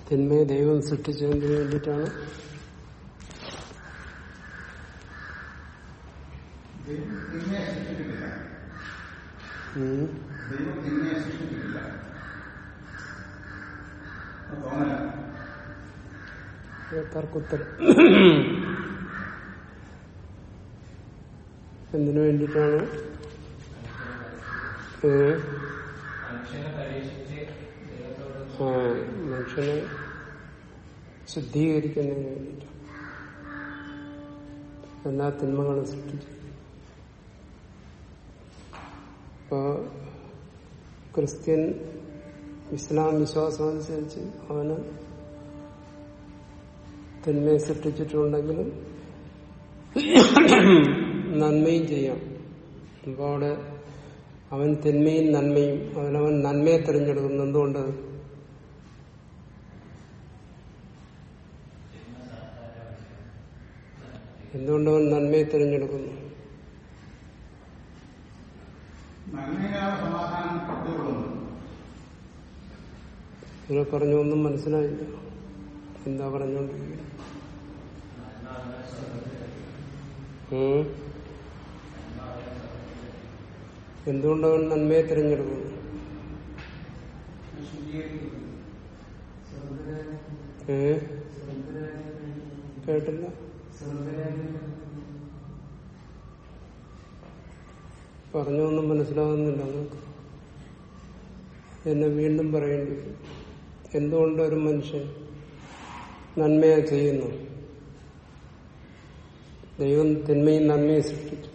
തിന്മയെ ദൈവം സൃഷ്ടിച്ചതിന് വേണ്ടിയിട്ടാണ് ദൈവം തിന്മയെ സൃഷ്ടിച്ചിട്ടില്ല ഉം. ദൈവം തിന്മയെ സൃഷ്ടിച്ചിട്ടില്ല അത് തോന്നല തർക്കുത്തരം എന്തിനു വേണ്ടിയിട്ടാണ് ഏ? മനുഷ്യനെ പരീക്ഷിച്ച് ദൈവത്തോട് ആ മനുഷ്യനെ ശുദ്ധീകരിക്കുന്നതിന് വേണ്ടിയിട്ടാണ് എല്ലാ തിന്മകളും സൃഷ്ടിച്ചു ഇപ്പോ ക്രിസ്ത്യൻ ഇസ്ലാം വിശ്വാസം അനുസരിച്ച് അവന് തിന്മയെ സൃഷ്ടിച്ചിട്ടുണ്ടെങ്കിലും നന്മയും ചെയ്യാം അപ്പൊ അവിടെ അവൻ തിന്മയും നന്മയും അവനവൻ നന്മയെ തിരഞ്ഞെടുക്കുന്നു എന്തുകൊണ്ട് എന്തുകൊണ്ട് അവൻ നന്മയെ തിരഞ്ഞെടുക്കുന്നു നന്മയിലാണ് സമാധാനം കൊണ്ടുകൊള്ളുന്നത് ഇവരെ പറഞ്ഞു ഒന്നും മനസ്സിലായില്ല എന്താ പറഞ്ഞുകൊണ്ടിരിക്കുന്നത് ഉം? എന്തുകൊണ്ട് അവൻ നന്മയെ തിരഞ്ഞെടുക്കുന്നു ഏ കേട്ടില്ല പറഞ്ഞൊന്നും മനസ്സിലാകുന്നില്ല നിങ്ങൾക്ക് എന്നെ വീണ്ടും പറയേണ്ടി വരും എന്തുകൊണ്ട് ഒരു മനുഷ്യൻ നന്മയെ ചെയ്യുന്നു ദൈവം തിന്മയും നന്മയും സൃഷ്ടിച്ചു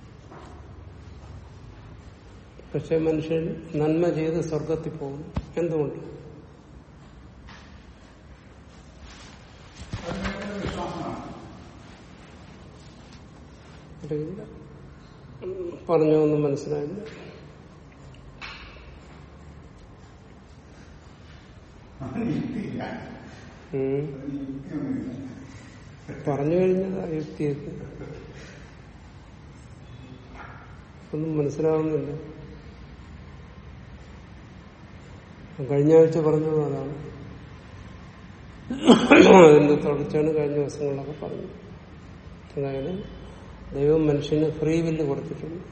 പക്ഷെ മനുഷ്യൻ നന്മ ചെയ്ത് സ്വർഗത്തിൽ പോകുന്നു എന്തുകൊണ്ട് അത് ദൈവത്തിന്റെ വിശ്വാസമാണ് അറിയില്ല പറഞ്ഞൊന്നും മനസ്സിലായില്ല അതിന് യുക്തിയില്ല ഉം. അതിന് യുക്തിയൊന്നുമില്ല പറഞ്ഞു കഴിഞ്ഞതാ യുക്തിയൊക്കെ ഒന്നും മനസ്സിലാവുന്നില്ല കഴിഞ്ഞ ആഴ്ച പറഞ്ഞത് അതാണ് അതിന്റെ തുടർച്ചയാണ് കഴിഞ്ഞ ദിവസങ്ങളിലൊക്കെ പറഞ്ഞത് അതായത് ദൈവം മനുഷ്യന് ഫ്രീ വില്ല് കൊടുത്തിട്ടുണ്ട്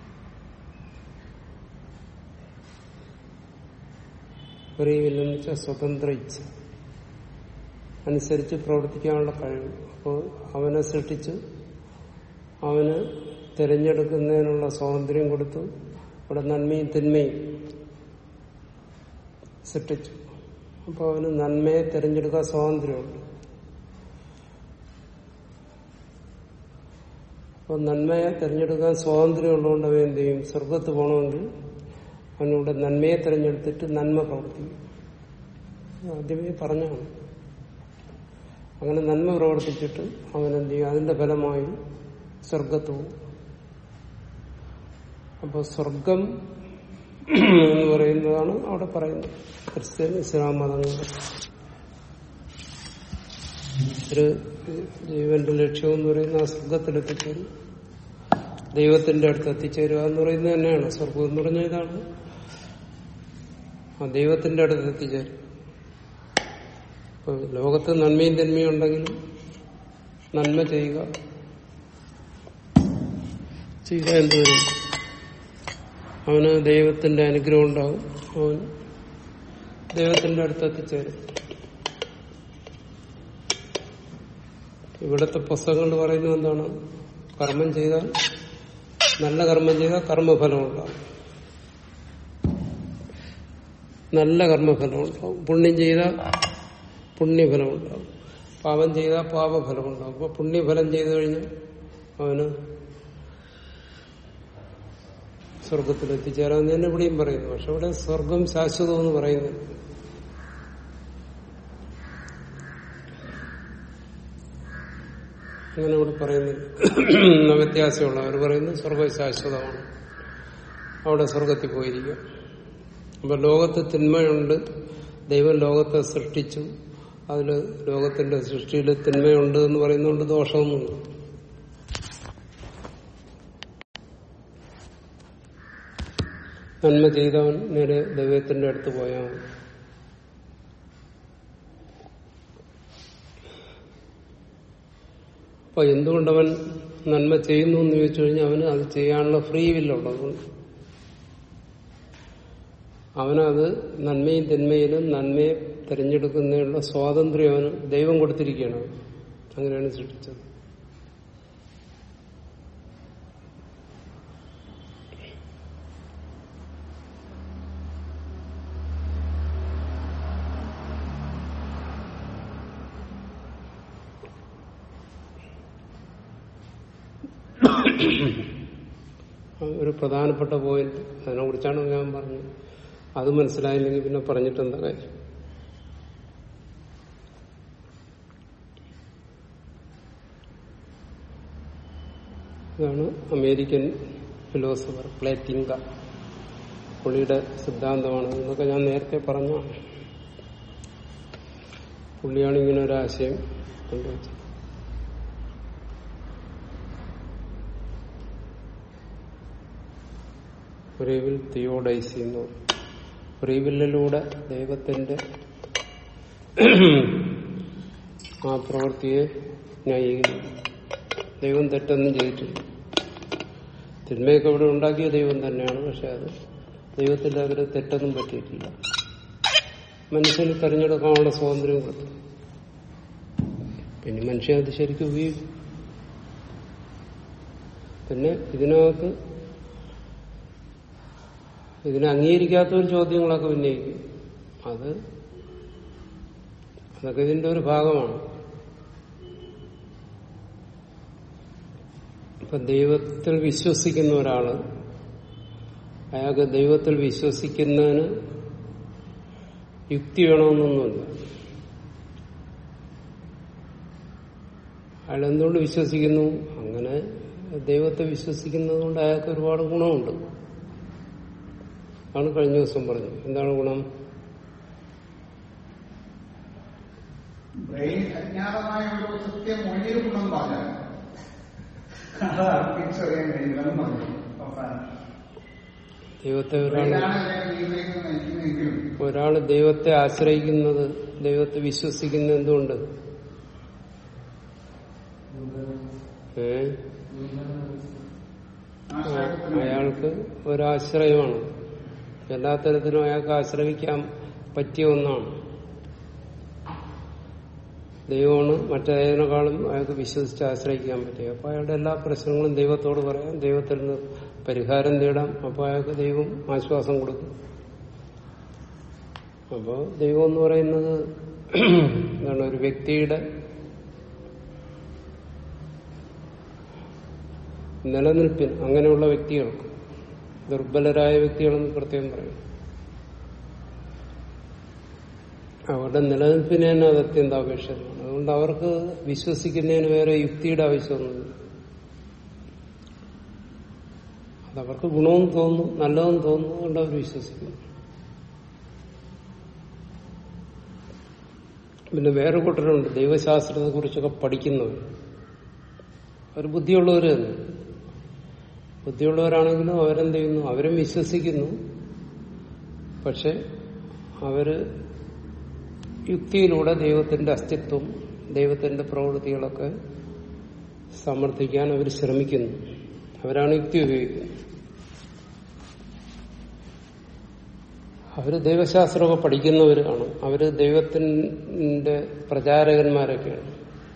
ഫ്രീ വില്ലെന്ന് വെച്ചാൽ സ്വതന്ത്ര ഇച്ഛ അനുസരിച്ച് പ്രവർത്തിക്കാനുള്ള കഴിവ് അപ്പോൾ അവനെ സൃഷ്ടിച്ച് അവന് തിരഞ്ഞെടുക്കുന്നതിനുള്ള സ്വാതന്ത്ര്യം കൊടുത്തു അവിടെ നന്മയും തിന്മയും സൃഷ്ടിച്ചു അപ്പോൾ അവന് നന്മയെ തിരഞ്ഞെടുക്കാൻ സ്വാതന്ത്ര്യമുണ്ട് അപ്പോൾ നന്മയെ തിരഞ്ഞെടുക്കാൻ സ്വാതന്ത്ര്യമുള്ളതുകൊണ്ട് അവൻ എന്ത് ചെയ്യും സ്വർഗത്ത് പോകണമെങ്കിൽ അവനിവിടെ നന്മയെ തിരഞ്ഞെടുത്തിട്ട് നന്മ പ്രവർത്തിക്കും ആദ്യമേ പറഞ്ഞാണ് അങ്ങനെ നന്മ പ്രവർത്തിച്ചിട്ട് അവൻ എന്ത് ചെയ്യും അതിന്റെ ഫലമായി സ്വർഗത്ത് പോകും അപ്പൊ സ്വർഗം എന്ന് പറയുന്നതാണ് അവിടെ പറയുന്നത് ക്രിസ്ത്യൻ ഇസ്ലാം മതങ്ങൾ ഒരു ജീവന്റെ ലക്ഷ്യം എന്ന് പറയുന്നത് ആ സ്വർഗത്തിലെത്തിച്ചേരും ദൈവത്തിന്റെ അടുത്ത് എത്തിച്ചേരുക എന്ന് പറയുന്നത് തന്നെയാണ് സ്വർഗം എന്ന് പറഞ്ഞ ഇതാണ് ആ ദൈവത്തിന്റെ അടുത്ത് എത്തിച്ചേരും ഇപ്പൊ ലോകത്ത് നന്മയും തിന്മയും ഉണ്ടെങ്കിലും നന്മ ചെയ്യുക ചെയ്യുക എന്ത് വരും അവന് ദൈവത്തിന്റെ അനുഗ്രഹം ഉണ്ടാവും അവൻ ദൈവത്തിന്റെ അടുത്ത് എത്തിച്ചേരും ഇവിടുത്തെ പുസ്തകങ്ങൾ പറയുന്നത് എന്താണ് കർമ്മം ചെയ്താൽ നല്ല കർമ്മം ചെയ്താൽ കർമ്മഫലം ഉണ്ടാവും നല്ല കർമ്മഫലം ഉണ്ടാവും പുണ്യം ചെയ്താൽ പുണ്യഫലം ഉണ്ടാവും പാപം ചെയ്താൽ പാപഫലം ഉണ്ടാവും അപ്പൊ പുണ്യഫലം ചെയ്തു കഴിഞ്ഞാൽ അവന് സ്വർഗത്തിൽ എത്തിച്ചേരാന്ന് തന്നെ ഇവിടെയും പറയുന്നു പക്ഷെ ഇവിടെ സ്വർഗം ശാശ്വതം എന്ന് പറയുന്നു അങ്ങനെ ഇവിടെ പറയുന്നില്ല വ്യത്യാസമുള്ള അവർ പറയുന്നത് സ്വർഗം ശാശ്വതമാണ് അവിടെ സ്വർഗത്തിൽ പോയിരിക്കുക അപ്പൊ ലോകത്ത് തിന്മയുണ്ട് ദൈവം ലോകത്തെ സൃഷ്ടിച്ചു അതിൽ ലോകത്തിന്റെ സൃഷ്ടിയിൽ തിന്മയുണ്ട് എന്ന് പറയുന്നതുകൊണ്ട് ദോഷമൊന്നുമില്ല നന്മ ചെയ്തവൻ നേരെ ദൈവത്തിന്റെ അടുത്ത് പോയാൽ മതി അപ്പൊ എന്തുകൊണ്ടവൻ നന്മ ചെയ്യുന്നു എന്ന് ചോദിച്ചു കഴിഞ്ഞാൽ അവന് അത് ചെയ്യാനുള്ള ഫ്രീ വില്ലുള്ളതുകൊണ്ട് അവനത് നന്മയും തിന്മയിലും നന്മയെ തിരഞ്ഞെടുക്കുന്നതിനുള്ള സ്വാതന്ത്ര്യം അവന് ദൈവം കൊടുത്തിരിക്കുകയാണ് അങ്ങനെയാണ് സൃഷ്ടിച്ചത് ഒരു പ്രധാനപ്പെട്ട പോയിന്റ് അതിനെ കുറിച്ചാണ് ഞാൻ പറഞ്ഞത് അത് മനസ്സിലായില്ലെങ്കിൽ പിന്നെ പറഞ്ഞിട്ട് എന്താ കാര്യം ഇതാണ് അമേരിക്കൻ ഫിലോസഫർ പ്ലേറ്റിംഗ പുള്ളിയുടെ സിദ്ധാന്തമാണ് എന്നൊക്കെ ഞാൻ നേരത്തെ പറഞ്ഞാണ് പുള്ളിയാണ് ഇങ്ങനെ ഒരു ആശയം കൊണ്ടുവച്ചത് ഫ്രീവിൽ തിയോഡൈസി എന്ന് പറയും ഫ്രീവില്ലിലൂടെ ദൈവത്തിന്റെ ആ പ്രവൃത്തിയെ ന്യായീകരിക്കും ദൈവം തെറ്റൊന്നും ചെയ്തിട്ടില്ല തിന്മയൊക്കെ ഇവിടെ ഉണ്ടാക്കിയ ദൈവം തന്നെയാണ് പക്ഷെ അത് ദൈവത്തിന്റെ അവർ തെറ്റൊന്നും പറ്റിയിട്ടില്ല മനുഷ്യന് തെരഞ്ഞെടുക്കാനുള്ള സ്വാതന്ത്ര്യം കൊടുത്തു പിന്നെ മനുഷ്യൻ അത് ശരിക്കും ഉപയോഗിക്കും പിന്നെ ഇതിനകത്ത് ഇതിനെ അംഗീകരിക്കാത്ത ഒരു ചോദ്യങ്ങളൊക്കെ ഉന്നയിക്കും അത് അതൊക്കെ ഇതിന്റെ ഒരു ഭാഗമാണ് ഇപ്പൊ ദൈവത്തിൽ വിശ്വസിക്കുന്ന ഒരാള് അയാൾക്ക് ദൈവത്തിൽ വിശ്വസിക്കുന്നതിന് യുക്തി വേണമെന്നൊന്നുമില്ല അയാൾ എന്തുകൊണ്ട് വിശ്വസിക്കുന്നു അങ്ങനെ ദൈവത്തെ വിശ്വസിക്കുന്നത് കൊണ്ട് അയാൾക്ക് ഒരുപാട് ഗുണമുണ്ട് ആണ് കഴിഞ്ഞ ദിവസം പറഞ്ഞത് എന്താണ് ഗുണം ബ്രെയിൻ അജ്ഞാതമായ ഒരു സത്യം മൊഴിയിൽ ഗുണം പറഞ്ഞാൽ അതാണ് തിരിച്ചറിയാൻ കഴിയില്ലെന്ന് പറഞ്ഞു അവസാനം ദൈവത്തെ ഒരാൾ ബ്രെയിനാണ് അതിനെ നിയന്ത്രിക്കുന്നത് നയിക്കുന്നതെങ്കിലും ഒരാൾ ദൈവത്തെ ആശ്രയിക്കുന്നത് ദൈവത്തെ വിശ്വസിക്കുന്നത് എന്തുകൊണ്ട് ഏ ആശ്രയത്തിന് അയാൾക്ക് ഒരാശ്രയമാണ് എല്ലാ തരത്തിലും അയാൾക്ക് ആശ്രയിക്കാൻ പറ്റിയ ഒന്നാണ് ദൈവമാണ് മറ്റേതിനേക്കാളും അയാൾക്ക് വിശ്വസിച്ച് ആശ്രയിക്കാൻ പറ്റിയ അപ്പൊ അയാളുടെ എല്ലാ പ്രശ്നങ്ങളും ദൈവത്തോട് പറയാം ദൈവത്തിൽ നിന്ന് പരിഹാരം തേടാം അപ്പൊ അയാൾക്ക് ദൈവം ആശ്വാസം കൊടുക്കും അപ്പോ ദൈവം എന്ന് പറയുന്നത് എന്താണ് ഒരു വ്യക്തിയുടെ നിലനിൽപ്പിന് അങ്ങനെയുള്ള വ്യക്തികൾക്ക് ദുർബലരായ വ്യക്തികളെന്ന് പ്രത്യേകം പറയും അവരുടെ നിലനിൽപ്പിന് തന്നെ അത് അത്യന്താപേക്ഷിതമാണ് അതുകൊണ്ട് അവർക്ക് വിശ്വസിക്കുന്നതിന് വേറെ യുക്തിയുടെ ആവശ്യമൊന്നുമില്ല അതവർക്ക് ഗുണവും തോന്നും നല്ലതെന്ന് തോന്നുന്നു അതുകൊണ്ട് അവർ വിശ്വസിക്കുന്നു പിന്നെ വേറെ കൂട്ടരുണ്ട് ദൈവശാസ്ത്രത്തെ കുറിച്ചൊക്കെ പഠിക്കുന്നവർ അവർ ബുദ്ധിയുള്ളവർ തന്നെ ബുദ്ധിയുള്ളവരാണെങ്കിലും അവരെന്ത് ചെയ്യുന്നു അവരും വിശ്വസിക്കുന്നു പക്ഷെ അവര് യുക്തിയിലൂടെ ദൈവത്തിന്റെ അസ്തിത്വം ദൈവത്തിന്റെ പ്രവൃത്തികളൊക്കെ സമർത്ഥിക്കാൻ അവർ ശ്രമിക്കുന്നു അവരാണ് യുക്തി ഉപയോഗിക്കുന്നത് അവര് ദൈവശാസ്ത്രമൊക്കെ പഠിക്കുന്നവരാണ് അവര് ദൈവത്തിന്റെ പ്രചാരകന്മാരൊക്കെയാണ്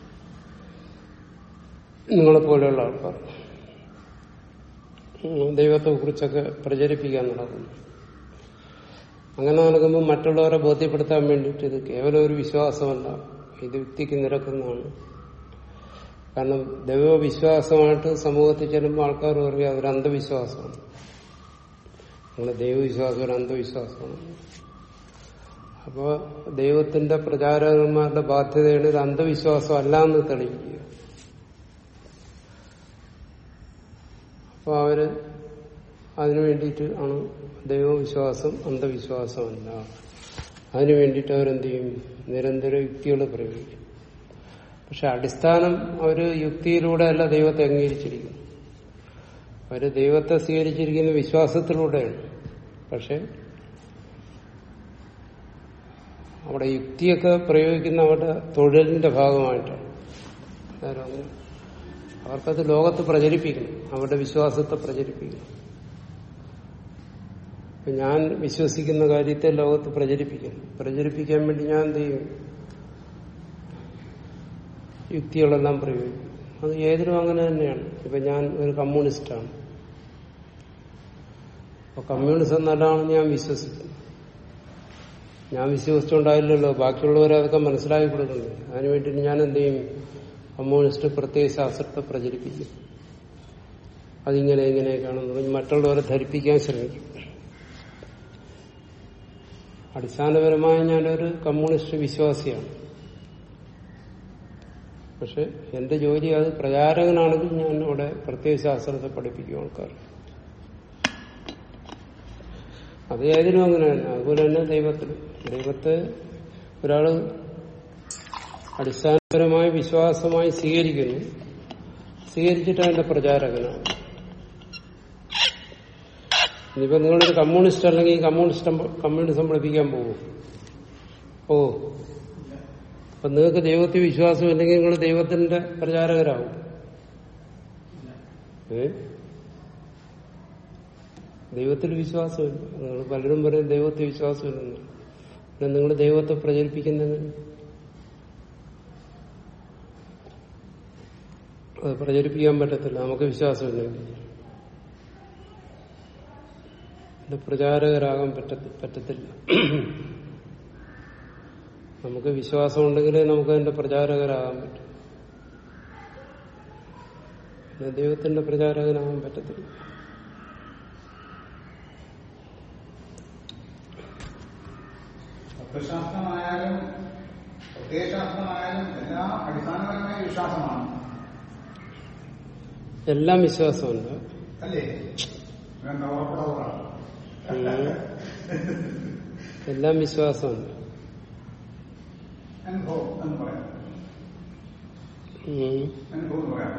നിങ്ങളെപ്പോലെയുള്ള ആൾക്കാർ ഉം, ദൈവത്തെ കുറിച്ചൊക്കെ പ്രചരിപ്പിക്കാൻ നടക്കുന്നു അങ്ങനെ നടക്കുമ്പോൾ മറ്റുള്ളവരെ ബോധ്യപ്പെടുത്താൻ വേണ്ടിയിട്ട് ഇത് കേവലം ഒരു വിശ്വാസമല്ല ഇത് യുക്തിക്ക് നിരക്കുന്നതാണ് കാരണം ദൈവവിശ്വാസമായിട്ട് സമൂഹത്തിൽ ചെല്ലുമ്പോൾ ആൾക്കാർ പറയും അതൊരു അന്ധവിശ്വാസമാണ് നിങ്ങളെ ദൈവവിശ്വാസം ഒരു അന്ധവിശ്വാസമാണ് അപ്പോൾ ദൈവത്തിന്റെ പ്രചാരകന്മാരുടെ ബാധ്യതയാണ് ഇത് അന്ധവിശ്വാസം അല്ല എന്ന് തെളിയിക്കുക അപ്പോൾ അവര് അതിനു വേണ്ടിയിട്ട് ആണ് ദൈവവിശ്വാസം അന്ധവിശ്വാസമല്ല അതിനു വേണ്ടിയിട്ട് അവരെന്ത് ചെയ്യും നിരന്തര യുക്തികൾ പ്രയോഗിക്കും പക്ഷെ അടിസ്ഥാനം അവര് യുക്തിയിലൂടെ അല്ല ദൈവത്തെ അംഗീകരിച്ചിരിക്കുന്നു അവര് ദൈവത്തെ സ്വീകരിച്ചിരിക്കുന്ന വിശ്വാസത്തിലൂടെയാണ് പക്ഷെ അവിടെ യുക്തിയൊക്കെ പ്രയോഗിക്കുന്ന അവരുടെ തൊഴിലിന്റെ ഭാഗമായിട്ടാണ് അതായത് അങ്ങനെ അവർക്കത് ലോകത്ത് പ്രചരിപ്പിക്കണം അവരുടെ വിശ്വാസത്തെ പ്രചരിപ്പിക്കണം ഇപ്പൊ ഞാൻ വിശ്വസിക്കുന്ന കാര്യത്തെ ലോകത്ത് പ്രചരിപ്പിക്കണം പ്രചരിപ്പിക്കാൻ വേണ്ടി ഞാൻ എന്ത് ചെയ്യും യുക്തികളെല്ലാം പ്രയോഗിക്കും അത് ഏതിനും അങ്ങനെ തന്നെയാണ് ഇപ്പൊ ഞാൻ ഒരു കമ്മ്യൂണിസ്റ്റാണ് അപ്പൊ കമ്മ്യൂണിസം നല്ലതാണെന്ന് ഞാൻ വിശ്വസിക്കുന്നു ഞാൻ വിശ്വസിച്ചുകൊണ്ടായില്ലല്ലോ ബാക്കിയുള്ളവരെ അതൊക്കെ മനസ്സിലാക്കി കൊടുക്കുന്നു അതിനു വേണ്ടിയിട്ട് ഞാൻ എന്ത് ചെയ്യും കമ്മ്യൂണിസ്റ്റ് പ്രത്യേക ശാസ്ത്രത്തെ പ്രചരിപ്പിക്കും അതിങ്ങനെ ഇങ്ങനെയൊക്കെയാണെന്ന് പറഞ്ഞ് മറ്റുള്ളവരെ ധരിപ്പിക്കാൻ ശ്രമിക്കും അടിസ്ഥാനപരമായി ഞാനൊരു കമ്മ്യൂണിസ്റ്റ് വിശ്വാസിയാണ് പക്ഷെ എന്റെ ജോലി അത് പ്രചാരകനാണെങ്കിൽ ഞാൻ അവിടെ പ്രത്യേക ശാസ്ത്രത്തെ പഠിപ്പിക്കും ആൾക്കാർ അത് ഏതിനും അങ്ങനെ തന്നെ അതുപോലെ തന്നെ ദൈവത്തിൽ ദൈവത്തെ ഒരാള് അടിസ്ഥാനപരമായ വിശ്വാസമായി സ്വീകരിക്കുന്നു സ്വീകരിച്ചിട്ട് അതിന്റെ പ്രചാരകനാണ് ഇനിയിപ്പോ നിങ്ങളൊരു കമ്മ്യൂണിസ്റ്റ് അല്ലെങ്കിൽ കമ്മ്യൂണിസ്റ്റ് കമ്മ്യൂണിസം പഠിപ്പിക്കാൻ പോകും ഓ അപ്പൊ നിങ്ങൾക്ക് ദൈവത്തിൽ വിശ്വാസം ഇല്ലെങ്കിൽ നിങ്ങൾ ദൈവത്തിന്റെ പ്രചാരകരാകും ഏ ദൈവത്തിൽ വിശ്വാസമില്ല നിങ്ങൾ പലരും പറയും ദൈവത്തിൽ വിശ്വാസമില്ലെന്ന് പിന്നെ നിങ്ങൾ ദൈവത്തെ പ്രചരിപ്പിക്കുന്നത് അത് പ്രചരിപ്പിക്കാൻ പറ്റത്തില്ല നമുക്ക് വിശ്വാസമില്ലെങ്കിൽ ഇത് പ്രചാരകരാകാൻ പറ്റത്തി പറ്റത്തില്ല നമുക്ക് വിശ്വാസമുണ്ടെങ്കിലേ നമുക്ക് അതിന്റെ പ്രചാരകരാകാൻ പറ്റും പിന്നെ ദൈവത്തിന്റെ പ്രചാരകനാകാൻ പറ്റത്തില്ല തത്വശാസ്ത്രമായാലും പ്രത്യയശാസ്ത്രമായാലും എല്ലാം അടിസ്ഥാനപരമായ വിശ്വാസമാണ് എല്ലാം വിശ്വാസമുണ്ട് അല്ലേ വേണ്ട ഉറപ്പുള്ളവരാണ് ഉം. എല്ലാം വിശ്വാസമുണ്ട് അനുഭവം എന്ന് പറയാം ഉം. അനുഭവം എന്ന് പറയാം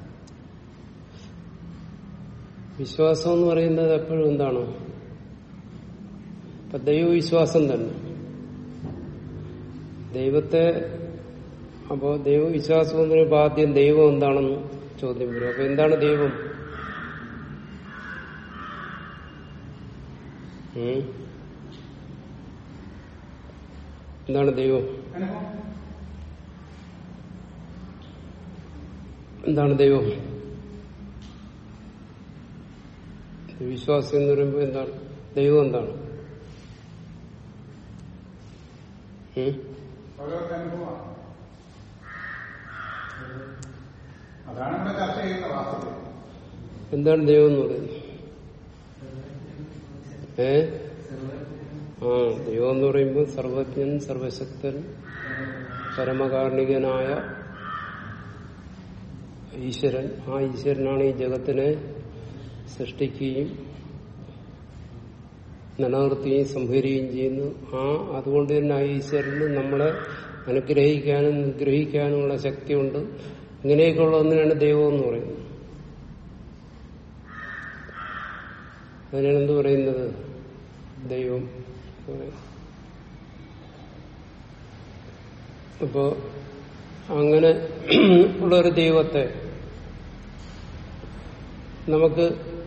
വിശ്വാസം എന്ന് പറയുന്നത് എപ്പോഴും എന്താണ് ഇപ്പൊ ദൈവവിശ്വാസം തന്നെ ദൈവത്തെ അപ്പോ ദൈവവിശ്വാസം എന്ന് പറയുമ്പോൾ ആദ്യം ദൈവം എന്താണെന്ന് ചോദ്യം വരും അപ്പൊ എന്താണ് ദൈവം ഉം? എന്താണ് ദൈവം അനുഭവം എന്താണ് ദൈവം വിശ്വാസം എന്ന് പറയുമ്പോൾ എന്താണ് ദൈവം എന്താണ് ഉം? ഓരോരുത്തർ അനുഭവമാണ് അതാണ് ഇവിടെ ചർച്ച ചെയ്യുന്ന വാസ്തവത്തിൽ എന്താണ് ദൈവം എന്ന് പറയുന്നത് ഏ ആ ദൈവം എന്ന് പറയുമ്പോൾ സർവജ്ഞൻ സർവശക്തൻ പരമകാരുണികനായ ഈശ്വരൻ ആ ഈശ്വരനാണ് ഈ ജഗത്തിനെ സൃഷ്ടിക്കുകയും നിലനിർത്തുകയും സംഹരിക്കുകയും ചെയ്യുന്നു ആ അതുകൊണ്ട് തന്നെ ആ ഈശ്വരന് നമ്മളെ അനുഗ്രഹിക്കാനും നിഗ്രഹിക്കാനുമുള്ള ശക്തിയുണ്ട് ഇങ്ങനെയൊക്കെയുള്ള ഒന്നിനാണ് ദൈവം എന്ന് പറയുന്നത് അതിനാണ് എന്ത് പറയുന്നത് ദൈവം എന്ന് പറയുന്നത്. അപ്പോ അങ്ങനെ ഉള്ളൊരു ദൈവത്തെ നമുക്ക്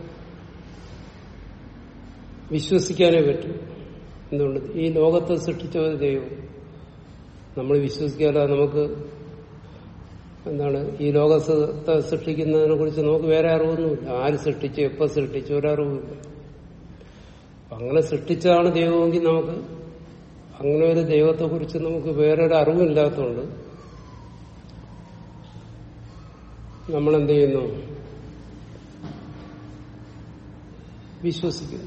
വിശ്വസിക്കാനേ പറ്റും എന്തുകൊണ്ട് ഈ ലോകത്തെ സൃഷ്ടിച്ച ഒരു ദൈവം നമ്മൾ വിശ്വസിക്കാതെ നമുക്ക് എന്താണ് ഈ ലോകത്തെ സൃഷ്ടിക്കുന്നതിനെ കുറിച്ച് നമുക്ക് വേറെ അറിവൊന്നുമില്ല ആര് സൃഷ്ടിച്ചു എപ്പോ സൃഷ്ടിച്ചു ഒരറിവുമില്ല അപ്പൊ അങ്ങനെ സൃഷ്ടിച്ചതാണ് ദൈവമെങ്കിൽ നമുക്ക് അങ്ങനെ ഒരു ദൈവത്തെ കുറിച്ച് നമുക്ക് വേറൊരു അറിവില്ലാത്തതുകൊണ്ട് നമ്മൾ എന്ത് ചെയ്യുന്നു വിശ്വസിക്കുന്നു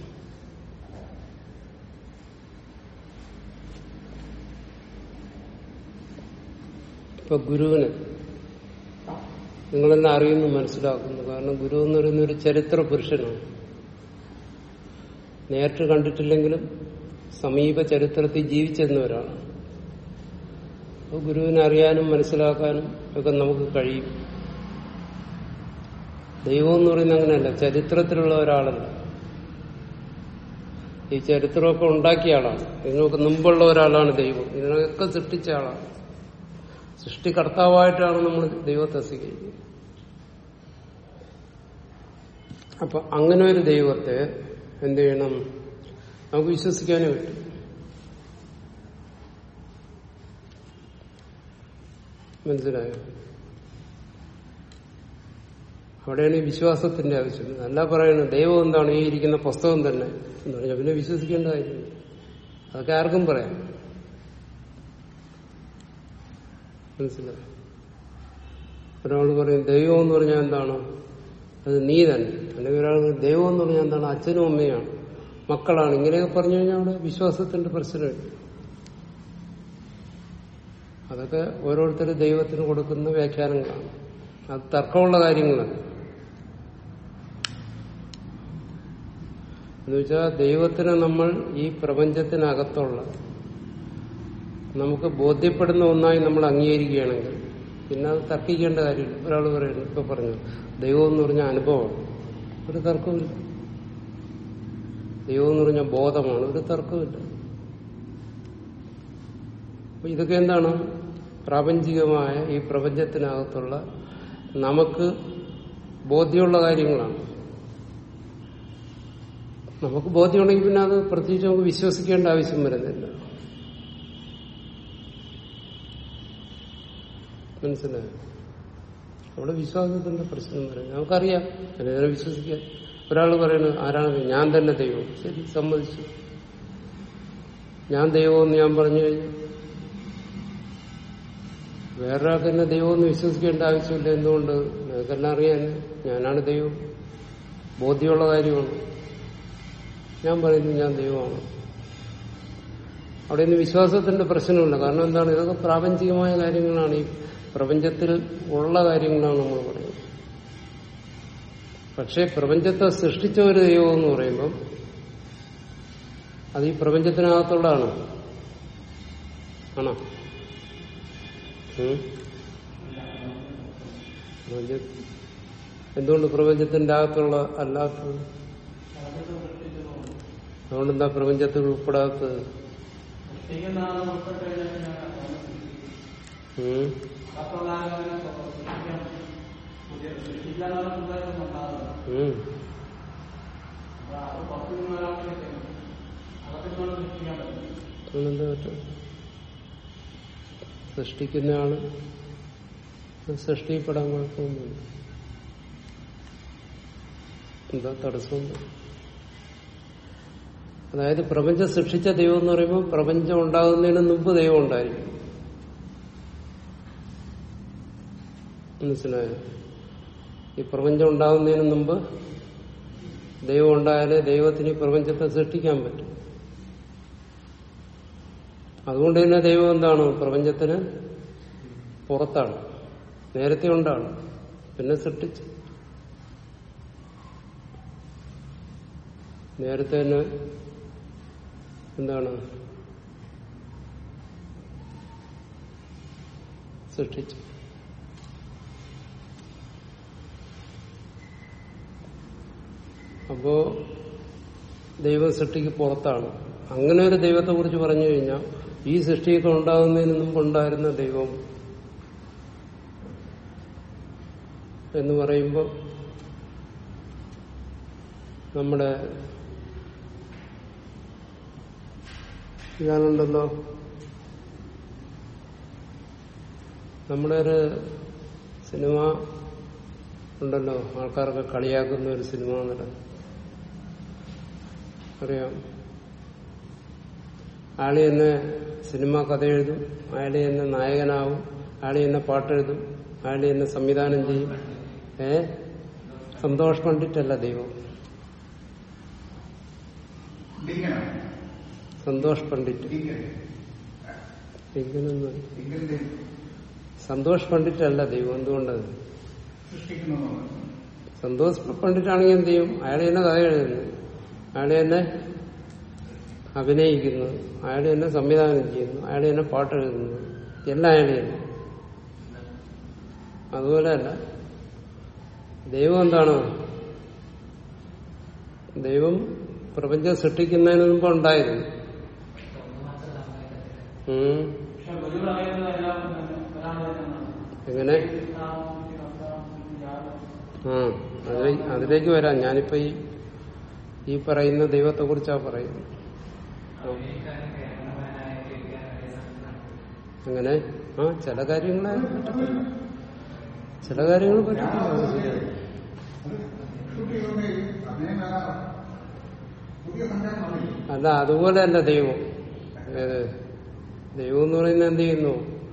ഇപ്പൊ ഗുരുവിന് നിങ്ങളെല്ലാം അറിയുന്നു മനസ്സിലാക്കുന്നു കാരണം ഗുരു എന്ന് പറയുന്ന ഒരു ചരിത്ര പുരുഷനാണ് നേരിട്ട് കണ്ടിട്ടില്ലെങ്കിലും സമീപ ചരിത്രത്തിൽ ജീവിച്ചെന്നവരാണ് അപ്പോൾ ഗുരുവിനെ അറിയാനും മനസ്സിലാക്കാനും ഒക്കെ നമുക്ക് കഴിയും ദൈവം എന്ന് പറയുന്നത് അങ്ങനെയല്ല ചരിത്രത്തിലുള്ള ഒരാളല്ല ഈ ചരിത്രമൊക്കെ ഉണ്ടാക്കിയ ആളാണ് ഇതിനൊക്കെ മുമ്പുള്ള ഒരാളാണ് ദൈവം ഇതിനൊക്കെ സൃഷ്ടിച്ച ആളാണ് സൃഷ്ടികർത്താവായിട്ടാണ് നമ്മൾ ദൈവത്തെ സ്വീകരിക്കുന്നത് അപ്പൊ അങ്ങനെ ഒരു ദൈവത്തെ എന്ത് ചെയ്യണം നമുക്ക് വിശ്വസിക്കാനേ പറ്റും മനസ്സിലായോ അവിടെയാണ് ഈ വിശ്വാസത്തിന്റെ ആവശ്യം അല്ല പറയുന്നത് ദൈവം എന്താണ് ഈ ഇരിക്കുന്ന പുസ്തകം തന്നെ എന്ന് പറഞ്ഞാൽ പിന്നെ വിശ്വസിക്കേണ്ട കാര്യമില്ല അതൊക്കെ ആർക്കും പറയാം മനസ്സിലായോ ഒരാൾ പറയും ദൈവം എന്ന് പറഞ്ഞാൽ എന്താണ് അത് നീ തന്നെ അല്ലെങ്കിൽ ഒരാൾ പറയും, ദൈവം എന്ന് പറഞ്ഞാൽ എന്താണ് അച്ഛനും അമ്മയാണ് മക്കളാണ് ഇങ്ങനെയൊക്കെ പറഞ്ഞു കഴിഞ്ഞാൽ അവിടെ വിശ്വാസത്തിന്റെ പ്രശ്നമില്ല അതൊക്കെ ഓരോരുത്തർ ദൈവത്തിന് കൊടുക്കുന്ന വ്യാഖ്യാനങ്ങളാണ് അത് തർക്കമുള്ള കാര്യങ്ങളാണ് എന്നുവെച്ചാൽ ദൈവത്തിന് നമ്മൾ ഈ പ്രപഞ്ചത്തിനകത്തുള്ള നമുക്ക് ബോധ്യപ്പെടുന്ന ഒന്നായി നമ്മൾ അംഗീകരിക്കുകയാണെങ്കിൽ പിന്നെ അത് തർക്കിക്കേണ്ട കാര്യമില്ല ഒരാൾ പറയുന്നു ഇപ്പൊ പറഞ്ഞു ദൈവം എന്ന് പറഞ്ഞാൽ അനുഭവമാണ് ഒരു തർക്കമില്ല ദൈവം എന്ന് പറഞ്ഞാൽ ബോധമാണ് ഒരു തർക്കമില്ല അപ്പൊ ഇതൊക്കെ എന്താണ് പ്രാപഞ്ചികമായ ഈ പ്രപഞ്ചത്തിനകത്തുള്ള നമുക്ക് ബോധ്യമുള്ള കാര്യങ്ങളാണ് നമുക്ക് ബോധ്യമുണ്ടെങ്കിൽ പിന്നെ അത് പ്രത്യേകിച്ച് നമുക്ക് വിശ്വസിക്കേണ്ട ആവശ്യം വരുന്നില്ല മനസ്സിലായോ അവിടെ വിശ്വാസത്തിന്റെ പ്രശ്നം വരും നമുക്കറിയാം ചിലതിനെ വിശ്വസിക്കാൻ ഒരാൾ പറയുന്നത് ആരാണ് ഞാൻ തന്നെ ദൈവം ശരി സമ്മതിച്ചു ഞാൻ ദൈവമെന്ന് ഞാൻ പറഞ്ഞു കഴിഞ്ഞു വേറൊരാൾക്ക് തന്നെ ദൈവമെന്ന് വിശ്വസിക്കേണ്ട ആവശ്യമില്ല എന്തുകൊണ്ട് നിങ്ങൾക്കെല്ലാം അറിയാൻ ഞാനാണ് ദൈവം ബോധ്യമുള്ള കാര്യമാണ് ഞാൻ പറയുന്നു ഞാൻ ദൈവമാണ് അവിടെ നിന്ന് വിശ്വാസത്തിന്റെ പ്രശ്നമില്ല കാരണം എന്താണ് ഇതൊക്കെ പ്രാപഞ്ചികമായ കാര്യങ്ങളാണ് ഈ പ്രപഞ്ചത്തിൽ ഉള്ള കാര്യങ്ങളാണ് നമ്മൾ പറയുന്നത് പക്ഷെ പ്രപഞ്ചത്തെ സൃഷ്ടിച്ച ഒരു ദൈവം എന്ന് പറയുമ്പം അത് ഈ പ്രപഞ്ചത്തിനകത്തുള്ളതാണ് ആണോ ഉം? പ്രപഞ്ച- എന്തുകൊണ്ട് പ്രപഞ്ചത്തിന്റെ അകത്തുള്ള അല്ലാത്തത് അതുകൊണ്ടെന്താ പ്രപഞ്ചത്തിൽ ഉൾപ്പെടാത്തത് ഉം? ഉം. അതുകൊണ്ടെന്താ പറ്റും സൃഷ്ടിക്കുന്ന ആള് സൃഷ്ടിപ്പെടാൻ കുഴപ്പമൊന്നുമില്ല എന്താ തടസ്സം അതായത് പ്രപഞ്ചം സൃഷ്ടിച്ച ദൈവം എന്ന് പറയുമ്പോൾ പ്രപഞ്ചം ഉണ്ടാകുന്നതിന് മുമ്പ് ദൈവം ഉണ്ടായിരിക്കും മനസ്സിലായോ ഈ പ്രപഞ്ചം ഉണ്ടാകുന്നതിന് മുമ്പ് ദൈവം ഉണ്ടായാലേ ദൈവത്തിന് ഈ പ്രപഞ്ചത്തെ സൃഷ്ടിക്കാൻ പറ്റും അതുകൊണ്ട് തന്നെ ദൈവം എന്താണ് പ്രപഞ്ചത്തിന് പുറത്താണ് നേരത്തെ ഉണ്ടാണ് പിന്നെ സൃഷ്ടിച്ചു നേരത്തെ തന്നെ എന്താണ് സൃഷ്ടിച്ചു അപ്പോ ദൈവം സൃഷ്ടിക്ക് പുറത്താണ് അങ്ങനെ ഒരു ദൈവത്തെ കുറിച്ച് പറഞ്ഞു കഴിഞ്ഞാൽ ഈ സൃഷ്ടിയൊക്കെ ഉണ്ടാകുന്നതിന് മുമ്പുണ്ടായിരുന്ന ദൈവം എന്ന് പറയുമ്പോൾ നമ്മുടെ ഇതാണുണ്ടല്ലോ നമ്മുടെ ഒരു സിനിമ ഉണ്ടല്ലോ ആൾക്കാരൊക്കെ കളിയാക്കുന്ന ഒരു സിനിമ നടൻ അറിയാം അയാള് തന്നെ സിനിമ കഥ എഴുതും അയാള് തന്നെ നായകനാവും അയാള് തന്നെ പാട്ടെഴുതും അയാള് തന്നെ സംവിധാനം ചെയ്യും ഏ സന്തോഷ് പണ്ഡിറ്റല്ല ദൈവം ഡിങ്കനാണ് സന്തോഷ് പണ്ഡിറ്റ് ഡിങ്കൻ ഇങ്ങനൊന്നും ഡിങ്കൻ ദൈവം സന്തോഷ് പണ്ഡിറ്റല്ല ദൈവം എന്തുകൊണ്ട് സൃഷ്ടിക്കുന്നു സന്തോഷ് പണ്ഡിറ്റാണെങ്കിൽ എന്ത് ചെയ്യും അയാൾ തന്നെ കഥ എഴുതുന്നു അയാൾ തന്നെ അഭിനയിക്കുന്നു അയാൾ തന്നെ സംവിധാനം ചെയ്യുന്നു അയാൾ തന്നെ പാട്ട് എഴുതുന്നു എല്ലാം അയാൾ തന്നെ അതുപോലെയല്ല ദൈവം എന്താണ് ദൈവം പ്രപഞ്ചം സൃഷ്ടിക്കുന്നതിന് മുമ്പ് ഉണ്ടായിരുന്നു ഉം. എങ്ങനെ ആ അതിലേക്ക് അതിലേക്ക് വരാം ഞാനിപ്പോ ഈ ഈ പറയുന്ന ദൈവത്തെ കുറിച്ചാ പറയുന്നത് അമേരിക്കാനും കേരളമാനായ കേൾക്കാനായ സംസ്ഥാനം അങ്ങനെ ആ ചില കാര്യങ്ങളെ പറ്റത്തില്ല ചില കാര്യങ്ങൾ പറ്റത്തില്ല അത് ശരിയാണ് ഷൂട്ട് ചെയ്തുകൊണ്ടേ അഭിനയം വരാം പുതിയ സംഘം വന്നില്ല അല്ല അതുപോലെ അല്ല ദൈവം ഏത് ദൈവം എന്ന് പറയുന്നത് എന്ത് ചെയ്യുന്നു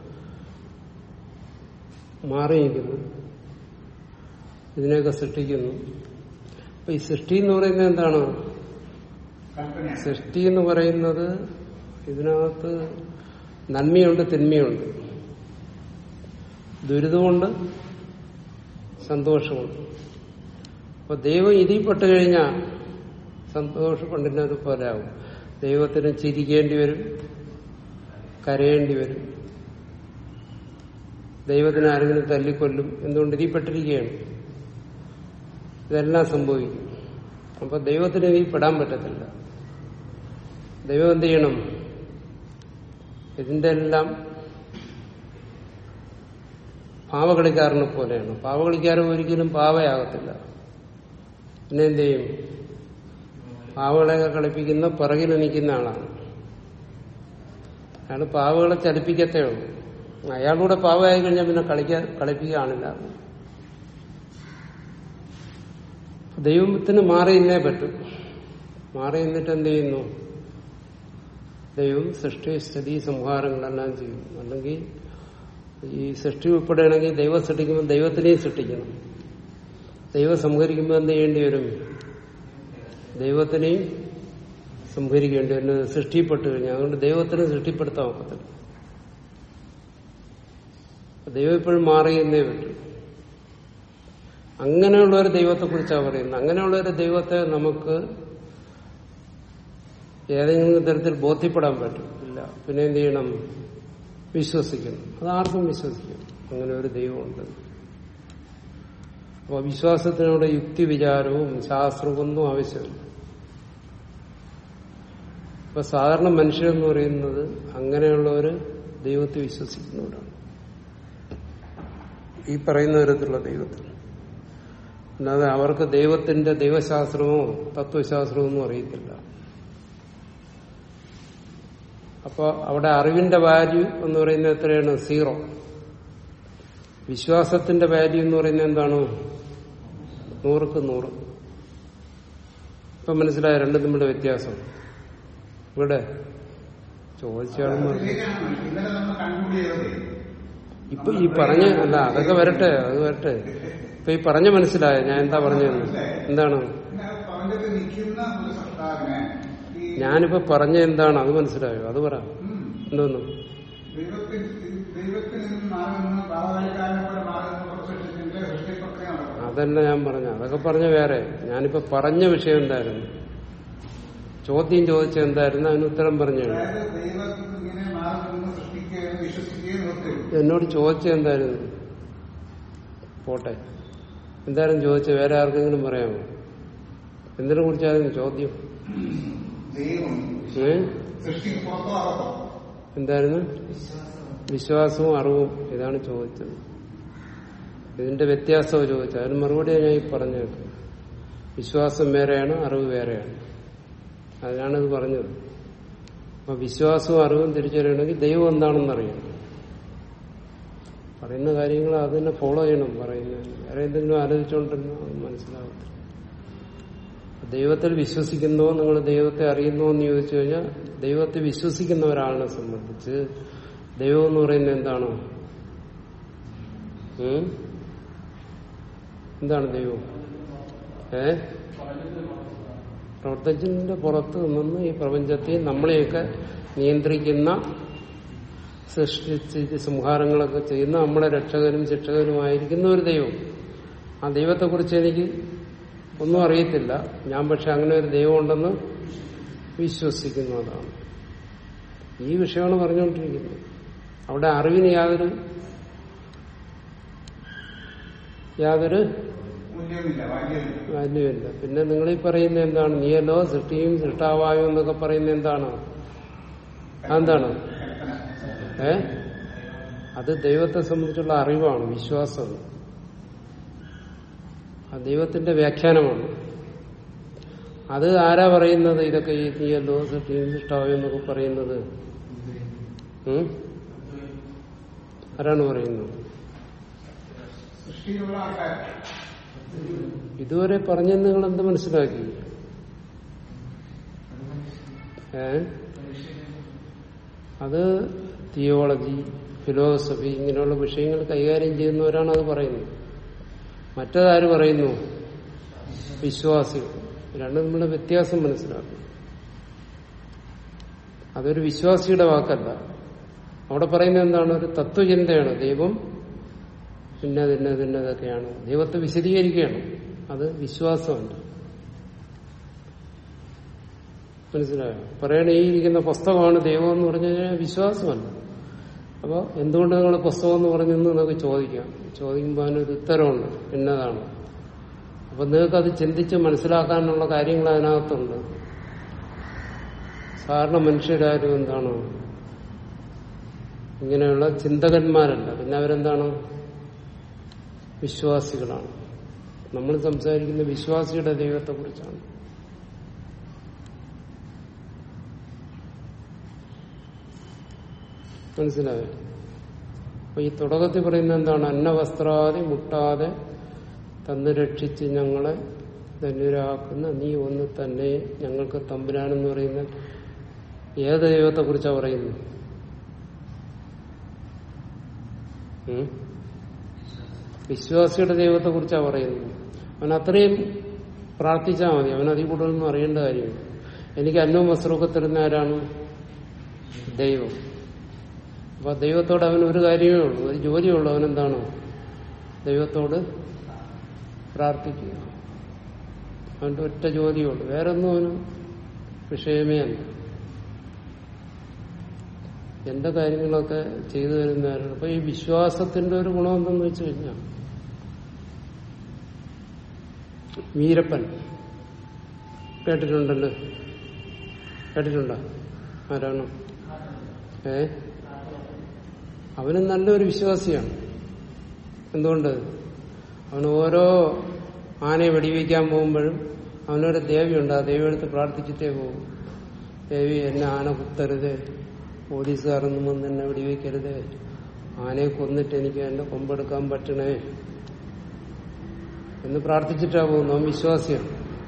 മാറിയിരിക്കുന്നു ഇതിനെയൊക്കെ സൃഷ്ടിക്കുന്നു അപ്പൊ ഈ സൃഷ്ടി എന്ന് പറയുന്നത് എന്താണ് കൽപ്പനയാണ് സൃഷ്ടി എന്ന് പറയുന്നത് ഇതിനകത്ത് നന്മയുണ്ട് തിന്മയുണ്ട് ദുരിതമുണ്ട് സന്തോഷമുണ്ട് അപ്പൊ ദൈവം ഇതിൽ പെട്ട് കഴിഞ്ഞാൽ സന്തോഷപ്പെടുന്നത് പോലെ ആവും ദൈവത്തിന് ചിരിക്കേണ്ടി വരും കരയേണ്ടി വരും ദൈവത്തിന് ആരെങ്കിലും തല്ലിക്കൊല്ലും എന്തുകൊണ്ട് ഇതിൽ പെട്ടിരിക്കുകയാണ് ഇതെല്ലാം സംഭവിക്കും അപ്പൊ ദൈവത്തിന് ഇതിൽ പെടാൻ പറ്റത്തില്ല ദൈവം എന്ത് ചെയ്യണം ഇതിന്റെ എല്ലാം പാവകളിക്കാരനെ പോലെയാണ് പാവകളിക്കാരൻ ഒരിക്കലും പാവയാകത്തില്ല പിന്നെ എന്ത് ചെയ്യും പാവകളെയൊക്കെ കളിപ്പിക്കുന്ന പിറകിൽ നിൽക്കുന്ന ആളാണ് അയാൾ പാവകളെ ചലിപ്പിക്കത്തേ ഉള്ളൂ അയാളൂടെ പാവയായി കഴിഞ്ഞാൽ പിന്നെ കളിക്കാൻ കളിപ്പിക്കുകയാണില്ല ദൈവത്തിന് മാറിയില്ലേ പറ്റും മാറി നിന്നിട്ട് എന്ത് ചെയ്യുന്നു ദൈവം സൃഷ്ടി സ്ഥിതി സംഹാരങ്ങളെല്ലാം ചെയ്യും അല്ലെങ്കിൽ ഈ സൃഷ്ടി ഉൾപ്പെടുകയാണെങ്കിൽ ദൈവം സൃഷ്ടിക്കുമ്പോൾ ദൈവത്തിനെയും സൃഷ്ടിക്കണം ദൈവം സംഹരിക്കുമ്പോൾ എന്ത് ചെയ്യേണ്ടി വരും ദൈവത്തിനെയും സംഹരിക്കേണ്ടി വരുന്നത് സൃഷ്ടിപ്പെട്ട് കഴിഞ്ഞാൽ അതുകൊണ്ട് ദൈവത്തിനെ സൃഷ്ടിപ്പെടുത്താൻ ഒക്കത്തില്ല ദൈവം ഇപ്പോഴും മാറിയെന്നേ പറ്റും അങ്ങനെയുള്ള ഒരു ദൈവത്തെ കുറിച്ചാണ് പറയുന്നത് അങ്ങനെയുള്ള ഒരു ദൈവത്തെ നമുക്ക് ഏതെങ്കിലും തരത്തിൽ ബോധ്യപ്പെടാൻ പറ്റും ഇല്ല പിന്നെ എന്ത് ചെയ്യണം വിശ്വസിക്കണം അതാർക്കും വിശ്വസിക്കണം അങ്ങനെ ഒരു ദൈവമുണ്ട് അപ്പൊ വിശ്വാസത്തിനോട് യുക്തി വിചാരവും ശാസ്ത്രവും ഒന്നും ആവശ്യമില്ല ഇപ്പൊ സാധാരണ മനുഷ്യരെന്ന് പറയുന്നത് അങ്ങനെയുള്ള ഒരു ദൈവത്തെ വിശ്വസിക്കുന്നവരാണ് ഈ പറയുന്ന തരത്തിലുള്ള ദൈവത്തിൽ അല്ലാതെ അവർക്ക് ദൈവത്തിന്റെ ദൈവശാസ്ത്രമോ തത്വശാസ്ത്രമോ ഒന്നും അറിയത്തില്ല അപ്പൊ അവിടെ അറിവിന്റെ വാല്യൂ എന്ന് പറയുന്നത് എത്രയാണ് സീറോ വിശ്വാസത്തിന്റെ വാല്യൂ എന്ന് പറയുന്നത് എന്താണ് നൂറുക്ക് നൂറ് ഇപ്പൊ മനസ്സിലായ രണ്ടും തമ്മിലുള്ള വ്യത്യാസം ഇവിടെ ചോദിച്ചാലും മതി. അതിലേക്കാണ് ഇന്നലെ നമ്മൾ കൺക്ലൂഡ് ചെയ്തത് ഇപ്പൊ ഈ പറഞ്ഞ അല്ല അതൊക്കെ വരട്ടെ അത് വരട്ടെ ഇപ്പൊ ഈ പറഞ്ഞ മനസ്സിലായ ഞാൻ എന്താ പറഞ്ഞതെന്ന് എന്താണ് പിന്നെ പറഞ്ഞത് നിൽക്കുന്ന ഒരു സത്താവിനെ ഈ ഞാനിപ്പോ പറഞ്ഞ എന്താണ് അത് മനസ്സിലായോ അത് പറ ഉം, എന്തോന്നു ദൈവത്തിൽ ദൈവത്തിൽ നിന്ന് മാറി നിന്ന് ഭാവകാലിക്കാരനെ പോലെ മാറി നിന്ന് സൃഷ്ടിച്ചിന്റെ സൃഷ്ടിപ്രക്രിയ നടക്കും അതല്ല ഞാൻ പറഞ്ഞ അതൊക്കെ പറഞ്ഞ വേറെ ഞാനിപ്പോ പറഞ്ഞ വിഷയം എന്തായിരുന്നു ചോദ്യം ചോദിച്ച എന്തായിരുന്നു അതിന് ഉത്തരം പറഞ്ഞാണ് അതായത് ദൈവത്തിൽ ഇങ്ങനെ മാറി നിന്ന് സൃഷ്ടിക്കുകയും വിശ്വസിക്കുകയും നിർത്തുകയും എന്നോട് ചോദിച്ച എന്തായിരുന്നു പോട്ടെ എന്തായാലും ചോദിച്ച വേറെ ആർക്കെങ്കിലും പറയാമോ എന്തിനെ കുറിച്ചായിരുന്നു ചോദ്യം ദൈവം ഏ സൃഷ്ടിക്ക് പുറത്തോ അകത്തോ എന്തായിരുന്നു വിശ്വാസവും അറിവും ഇതാണ് ചോദിച്ചത് ഇതിന്റെ വ്യത്യാസവും ചോദിച്ചത് അതിന് മറുപടിയാണ് ഞാൻ ഈ പറഞ്ഞത് വിശ്വാസം വേറെയാണ് അറിവ് വേറെയാണ് അതിനാണ് ഇത് പറഞ്ഞത് അപ്പൊ വിശ്വാസവും അറിവും തിരിച്ചറിയണമെങ്കിൽ ദൈവം എന്താണെന്ന് അറിയണം പറയുന്ന കാര്യങ്ങൾ അത് തന്നെ ഫോളോ ചെയ്യണം പറയുന്നത് വേറെ എന്തെങ്കിലും ആലോചിച്ചുകൊണ്ടിരുന്നോ അത് മനസ്സിലാവത്തില്ല ദൈവത്തിൽ വിശ്വസിക്കുന്നോ നിങ്ങൾ ദൈവത്തെ അറിയുന്നോ എന്ന് ചോദിച്ചു കഴിഞ്ഞാൽ ദൈവത്തെ വിശ്വസിക്കുന്ന ഒരാളിനെ സംബന്ധിച്ച് ദൈവം എന്ന് പറയുന്നത് എന്താണ് ഉം? എന്താണ് ദൈവം ഏ പ്രവർത്തനത്തിന്റെ പുറത്ത് നിന്ന് ഈ പ്രപഞ്ചത്തെ നമ്മളെയൊക്കെ നിയന്ത്രിക്കുന്ന സൃഷ്ടിച്ച് സംഹാരങ്ങളൊക്കെ ചെയ്യുന്ന നമ്മുടെ രക്ഷകനും ശിക്ഷകനുമായിരിക്കുന്ന ഒരു ദൈവം ആ ദൈവത്തെക്കുറിച്ച് എനിക്ക് ഒന്നും അറിയത്തില്ല ഞാൻ പക്ഷെ അങ്ങനെ ഒരു ദൈവം ഉണ്ടെന്ന് വിശ്വസിക്കുന്നു അതാണ് ഈ വിഷയമാണ് പറഞ്ഞുകൊണ്ടിരിക്കുന്നത് അവിടെ അറിവിന് യാതൊരു യാതൊരു മൂല്യമില്ല വാല്യമില്ല വാല്യുമില്ല പിന്നെ നിങ്ങൾ ഈ പറയുന്ന എന്താണ് നീയല്ലോ സൃഷ്ടിയും സൃഷ്ടാവായും എന്നൊക്കെ പറയുന്ന എന്താണ് അതെന്താണ് ഏ അത് ദൈവത്തെ സംബന്ധിച്ചുള്ള അറിവാണ് വിശ്വാസം ആ ദൈവത്തിന്റെ വ്യാഖ്യാനമാണ് അത് ആരാ പറയുന്നത് ഇതൊക്കെ ഈ നീയല്ലോ സൃഷ്ടാവോ എന്നൊക്കെ പറയുന്നത് ഉം? ആരാണ് പറയുന്നത് സൃഷ്ടിയിലുള്ള ആൾക്കാർ ഇതുവരെ പറഞ്ഞെന്ന് നിങ്ങൾ എന്ത് മനസ്സിലാക്കി ഏ അത് തിയോളജി ഫിലോസഫി ഇങ്ങനെയുള്ള വിഷയങ്ങൾ കൈകാര്യം ചെയ്യുന്നവരാണ് അത് പറയുന്നത് മറ്റേതാര് പറയുന്നു വിശ്വാസികൾ രണ്ടും തമ്മിലുള്ള വ്യത്യാസം മനസ്സിലാക്കും അതൊരു വിശ്വാസിയുടെ വാക്കല്ല അവിടെ പറയുന്നത് എന്താണ് ഒരു തത്വചിന്തയാണ് ദൈവം പിന്നെ പിന്നെ ഇതൊക്കെയാണ് ദൈവത്തെ വിശദീകരിക്കുകയാണ് അത് വിശ്വാസമല്ല മനസ്സിലായോ പറയണ ഈ ഇരിക്കുന്ന പുസ്തകമാണ് ദൈവം എന്ന് പറഞ്ഞു കഴിഞ്ഞാൽ വിശ്വാസമല്ല അപ്പോൾ എന്തുകൊണ്ട് നിങ്ങൾ പുസ്തകം എന്ന് പറഞ്ഞെന്ന് നമുക്ക് ചോദിക്കാം ചോദിക്കുമ്പോൾ അതിനൊരു ഉത്തരവുണ്ട് എന്നതാണ് അപ്പൊ നിങ്ങൾക്ക് അത് ചിന്തിച്ച് മനസ്സിലാക്കാനുള്ള കാര്യങ്ങൾ അതിനകത്തുണ്ട് സാധാരണ മനുഷ്യരാരും എന്താണ് ഇങ്ങനെയുള്ള ചിന്തകന്മാരല്ല പിന്നെ അവരെന്താണ് വിശ്വാസികളാണ് നമ്മൾ സംസാരിക്കുന്ന വിശ്വാസിയുടെ ദൈവത്തെ കുറിച്ചാണ് മനസ്സിലായോ അപ്പൊ ഈ തുടക്കത്തിൽ പറയുന്നത് എന്താണ് അന്നവസ്ത്രാദി മുട്ടാതെ തന്നു രക്ഷിച്ച് ഞങ്ങളെ ധന്യരാക്കുന്ന നീ ഒന്ന് തന്നെ ഞങ്ങൾക്ക് തമ്പുരാനെന്ന് പറയുന്ന ഏത് ദൈവത്തെ കുറിച്ചാണ് പറയുന്നത് ഉം? വിശ്വാസിയുടെ ദൈവത്തെ കുറിച്ചാണ് പറയുന്നത് അവൻ അത്രയും പ്രാർത്ഥിച്ചാൽ മതി അവൻ അതിൽ കൂടുതലൊന്നും അറിയേണ്ട കാര്യമില്ല എനിക്ക് അന്നവും വസ്ത്രമൊക്കെ തരുന്ന ആരാണ് ദൈവം അപ്പൊ ദൈവത്തോട് അവന് ഒരു കാര്യമേ ഉള്ളൂ ഒരു ജോലിയേ ഉള്ളൂ അവനെന്താണ് ദൈവത്തോട് പ്രാർത്ഥിക്കുക അവന്റെ ഒറ്റ ജോലിയേ ഉള്ളൂ വേറെ ഒന്നും അവന് വിഷയമേ അല്ല എന്റെ കാര്യങ്ങളൊക്കെ ചെയ്തു തരുന്നവരാണ് അപ്പൊ ഈ വിശ്വാസത്തിന്റെ ഒരു ഗുണം എന്തെന്ന് വെച്ച് കഴിഞ്ഞാൽ വീരപ്പൻ കേട്ടിട്ടുണ്ടല്ലോ കേട്ടിട്ടുണ്ടോ ആരാണ് ഏ അവനും നല്ലൊരു വിശ്വാസിയാണ് എന്തുകൊണ്ട് അവൻ ഓരോ ആനയെ വെടിവെക്കാൻ പോകുമ്പോഴും അവനൊരു ദേവിയുണ്ട് ആ ദേവി എടുത്ത് പ്രാർത്ഥിച്ചിട്ടേ പോകും ദേവി എന്നെ ആന കുത്തരുത് പോലീസുകാരൊന്നും വന്ന് എന്നെ വെടിവെക്കരുത് ആനയെ കൊന്നിട്ട് എനിക്ക് എന്റെ കൊമ്പെടുക്കാൻ പറ്റണേ എന്ന് പ്രാർത്ഥിച്ചിട്ടാ പോകുന്നു അവൻ വിശ്വാസിയാണ്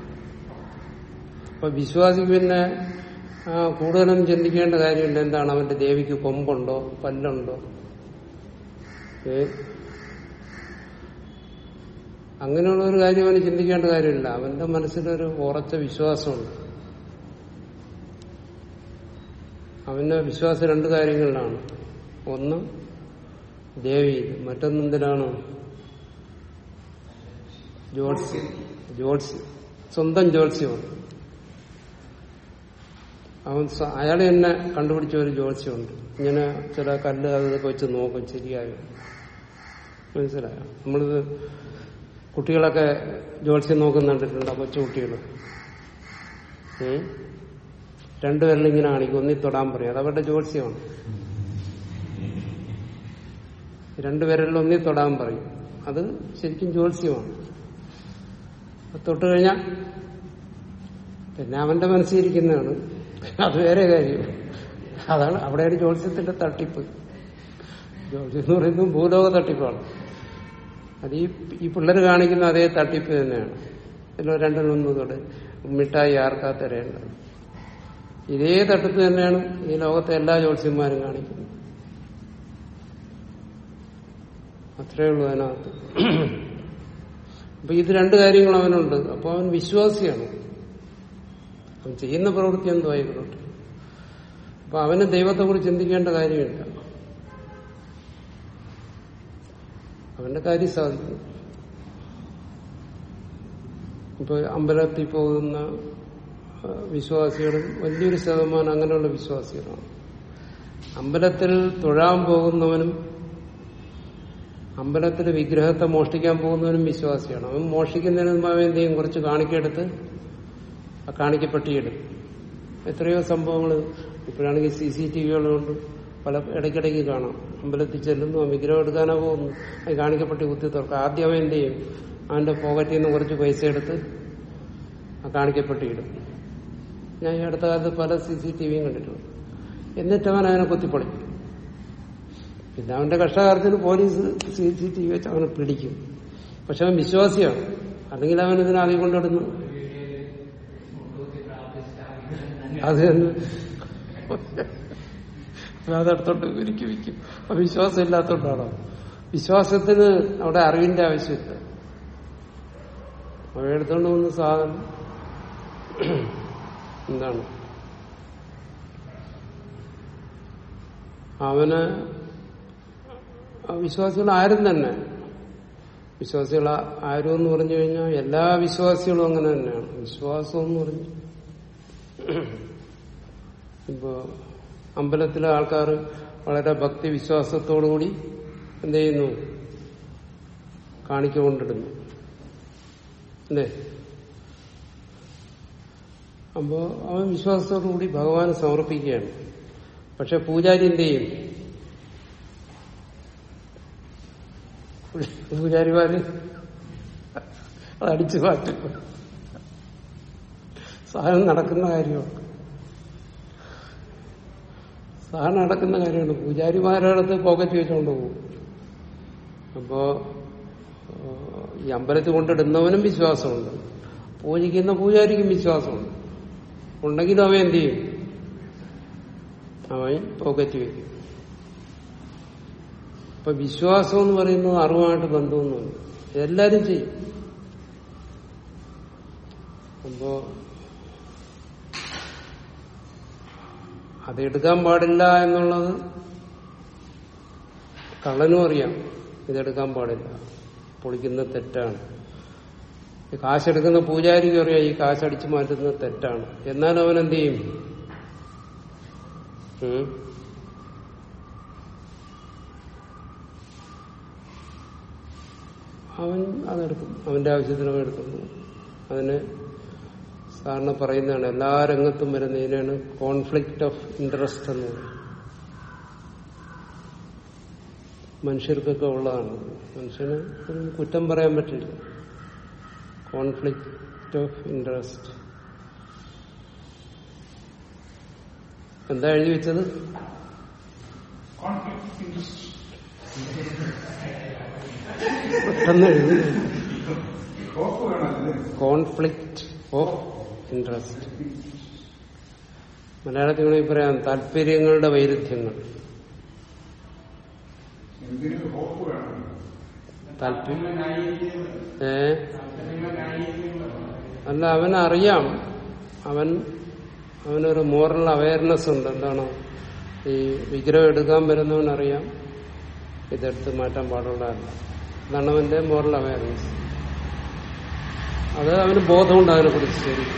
അപ്പൊ വിശ്വാസിക്ക് പിന്നെ ആ, കൂടുതലും ചിന്തിക്കേണ്ട കാര്യമുണ്ട് എന്താണ് അവന്റെ ദേവിക്ക് കൊമ്പുണ്ടോ പല്ലുണ്ടോ ഏ അങ്ങനെയുള്ള ഒരു കാര്യം അവന് ചിന്തിക്കേണ്ട കാര്യമില്ല അവന്റെ മനസ്സിലൊരു ഉറച്ച വിശ്വാസമുണ്ട് അവന്റെ വിശ്വാസം രണ്ട് കാര്യങ്ങളിലാണ് ഒന്ന് ദേവി മറ്റൊന്നെന്തിനാണ് ജോത്സ്യം ജോത്സ്യം സ്വന്തം ജോത്സ്യമാണ് അവൻ സ- അയാൾ തന്നെ കണ്ടുപിടിച്ച ഒരു ജോത്സ്യമുണ്ട് ഇങ്ങനെ ചില കല്ല് അത് ഇതൊക്കെ വെച്ച് നോക്കും ശരിയായോ മനസ്സിലായോ നമ്മളിത് കുട്ടികളൊക്കെ ജോത്സ്യം നോക്കുന്ന കണ്ടിട്ടുണ്ടോ കൊച്ചു കുട്ടികൾ രണ്ടുപേരിലും ഇങ്ങനെ കാണിക്കും ഒന്നി തൊടാൻ പറയും അത് അവരുടെ ജോത്സ്യമാണ് രണ്ടുപേരിലും ഒന്നി തൊടാൻ പറയും അത് ശരിക്കും ജോത്സ്യമാണ് അത് തൊട്ട് കഴിഞ്ഞാൽ പിന്നെ അവന്റെ മനസ്സിലിരിക്കുന്നതാണ് അത് വേറെ കാര്യം അതാണ് അവിടെയാണ് ജോത്സ്യത്തിന്റെ തട്ടിപ്പ് ജോത്സ്യം എന്ന് പറയുന്നത് ഭൂലോക തട്ടിപ്പാണ് അത് ഈ ഈ പിള്ളേർ കാണിക്കുന്ന അതേ തട്ടിപ്പ് തന്നെയാണ് ഇതിൽ രണ്ടിലൊന്നതോടെ മിഠായി ആർക്കാ തരേണ്ടത് ഇതേ തട്ടിപ്പ് തന്നെയാണ് ഈ ലോകത്തെ എല്ലാ ജ്യോത്സ്യന്മാരും കാണിക്കുന്നത് അത്രയേ ഉള്ളൂ അതിനകത്ത് അപ്പൊ ഇത് രണ്ട് കാര്യങ്ങൾ അവനുണ്ട് അപ്പൊ അവൻ വിശ്വാസിയാണ് അവൻ ചെയ്യുന്ന പ്രവൃത്തി എന്തോ ആയിക്കോട്ടെ അപ്പൊ അവന് ദൈവത്തെ കുറിച്ച് ചിന്തിക്കേണ്ട കാര്യമില്ല അവന്റെ കാര്യം സാധിക്കും ഇപ്പൊ അമ്പലത്തിൽ പോകുന്ന ആ, വിശ്വാസികളും വലിയൊരു ശതമാനം അങ്ങനെയുള്ള വിശ്വാസികളാണ് അമ്പലത്തിൽ തൊഴാൻ പോകുന്നവനും അമ്പലത്തിൽ വിഗ്രഹത്തെ മോഷ്ടിക്കാൻ പോകുന്നവനും വിശ്വാസിയാണ് അവൻ മോഷ്ടിക്കുന്നതിന് മുമ്പ് അവൻ എന്ത് ചെയ്യും കുറച്ച് കാണിക്കെടുത്ത് ആ കാണിക്കപ്പെട്ടിയിടും എത്രയോ സംഭവങ്ങൾ ഇപ്പോഴാണെങ്കിൽ സി സി ടി വികളുണ്ട് പല ഇടയ്ക്കിടയ്ക്ക് കാണാം അമ്പലത്തിൽ ചെല്ലുന്നു ആ വിഗ്രഹം എടുക്കാനോ പോകുന്നു അത് കാണിക്കപ്പെട്ട് കുത്തി തുറക്കും ആദ്യം അവൻ എന്ത് ചെയ്യും അവന്റെ പോക്കറ്റിൽ നിന്ന് കുറച്ച് പൈസ എടുത്ത് ആ കാണിക്കപ്പെട്ടിടും ഞാൻ ഈ അടുത്ത കാലത്ത് പല സി സി ടി വിയും കണ്ടിട്ടുണ്ട് എന്നിട്ട് അവൻ അതിനെ കുത്തിപ്പൊളിക്കും പിന്നെ അവന്റെ കഷ്ടകാലത്തിന് police C C T V വെച്ച് അവനെ പിടിക്കും പക്ഷെ അവൻ വിശ്വാസിയാണ് അല്ലെങ്കിൽ അവൻ ഇതിനാദ്യം കൊണ്ടിടുന്നു അത് തന്നെ അതടുത്തോട്ട് ഒരുക്കി വയ്ക്കും അപ്പൊ വിശ്വാസം ഇല്ലാത്തോണ്ടാണോ വിശ്വാസത്തിന് അവിടെ അറിവിന്റെ ആവശ്യമില്ല അവ എടുത്തോണ്ട് വന്ന സാധനം എന്താണ് അവന് ആ വിശ്വാസികൾ ആരും തന്നെ വിശ്വാസികൾ ആരും എന്ന് പറഞ്ഞു കഴിഞ്ഞാൽ എല്ലാ വിശ്വാസികളും അങ്ങനെ തന്നെയാണ് വിശ്വാസം എന്ന് പറഞ്ഞു ഇപ്പോ അമ്പലത്തിലെ ആൾക്കാർ വളരെ ഭക്തി വിശ്വാസത്തോടുകൂടി എന്ത് ചെയ്യുന്നു കാണിക്കൊണ്ടിടുന്നു അല്ലേ അപ്പോ അവൻ വിശ്വാസത്തോടുകൂടി ഭഗവാന് സമർപ്പിക്കുകയാണ് പക്ഷെ പൂജാരി എന്ത് ചെയ്യും പൂജാരിമാര് അത് അടിച്ചു മാറ്റും സാധനം നടക്കുന്ന കാര്യമാണ് സാധനം നടക്കുന്ന കാര്യമാണ് പൂജാരിമാരുടെ അടുത്ത് പോക്കറ്റ് വെച്ചുകൊണ്ട് പോകും അപ്പോ ഏഹ്, ഈ അമ്പലത്തിൽ കൊണ്ടിടുന്നവനും വിശ്വാസമുണ്ട് പൂജിക്കുന്ന പൂജാരിക്കും വിശ്വാസമുണ്ട് ഉണ്ടെങ്കിലും അവൻ എന്ത് ചെയ്യും അവൻ പോക്കറ്റ് വെക്കും അപ്പൊ വിശ്വാസം എന്ന് പറയുന്നത് അറിവുമായിട്ട് ബന്ധമൊന്നുമില്ല എല്ലാരും ചെയ്യും അപ്പോ അതെടുക്കാൻ പാടില്ല എന്നുള്ളത് കള്ളനും അറിയാം ഇതെടുക്കാൻ പാടില്ല പൊളിക്കുന്നത് തെറ്റാണ് ഈ കാശെടുക്കുന്ന പൂജാരിക്കും അറിയാം ഈ കാശടിച്ചു മാറ്റുന്നത് തെറ്റാണ് എന്നാൽ അവൻ എന്ത് ചെയ്യും ഉം? അവൻ അതെടുക്കും അവന്റെ ആവശ്യത്തിന് അവൻ എടുക്കുന്നു അതിന് സാറിന് പറയുന്നതാണ് എല്ലാ രംഗത്തും വരുന്ന ഇതിനാണ് കോൺഫ്ലിക്റ്റ് ഓഫ് ഇൻട്രസ്റ്റ് എന്ന് പറയുന്നത് മനുഷ്യർക്കൊക്കെ ഉള്ളതാണ് മനുഷ്യന് ഒരു കുറ്റം പറയാൻ പറ്റില്ല കോൺഫ്ലിക്റ്റ് ഓഫ് ഇൻട്രസ്റ്റ് എന്താ എഴുതി വെച്ചത് കോൺഫ്ലിക്ട് ഇൻട്രസ്റ്റ് പെട്ടെന്ന് എഴുതി ഹോപ്പ് വേണമല്ലേ കോൺഫ്ലിക്റ്റ് ഓഫ് ഇൻട്രസ്റ്റ് മലയാളത്തിൽ വേണമെങ്കിൽ പറയാം താല്പര്യങ്ങളുടെ വൈരുദ്ധ്യങ്ങൾ എന്തിനു ഹോപ്പ് വേണം താല്പര്യം ഏ അല്ല അവനറിയാം അവൻ അവനൊരു മോറൽ അവയർനെസ് ഉണ്ട് എന്താണ് ഈ വിഗ്രഹം എടുക്കാൻ വരുന്നവനറിയാം ഇതെടുത്ത് മാറ്റാൻ പാടുള്ളതല്ല അതാണ് അവന്റെ മോറൽ അവയർനെസ് അത് അവന് ബോധമുണ്ട് അതിനെ കുറിച്ച് ശരി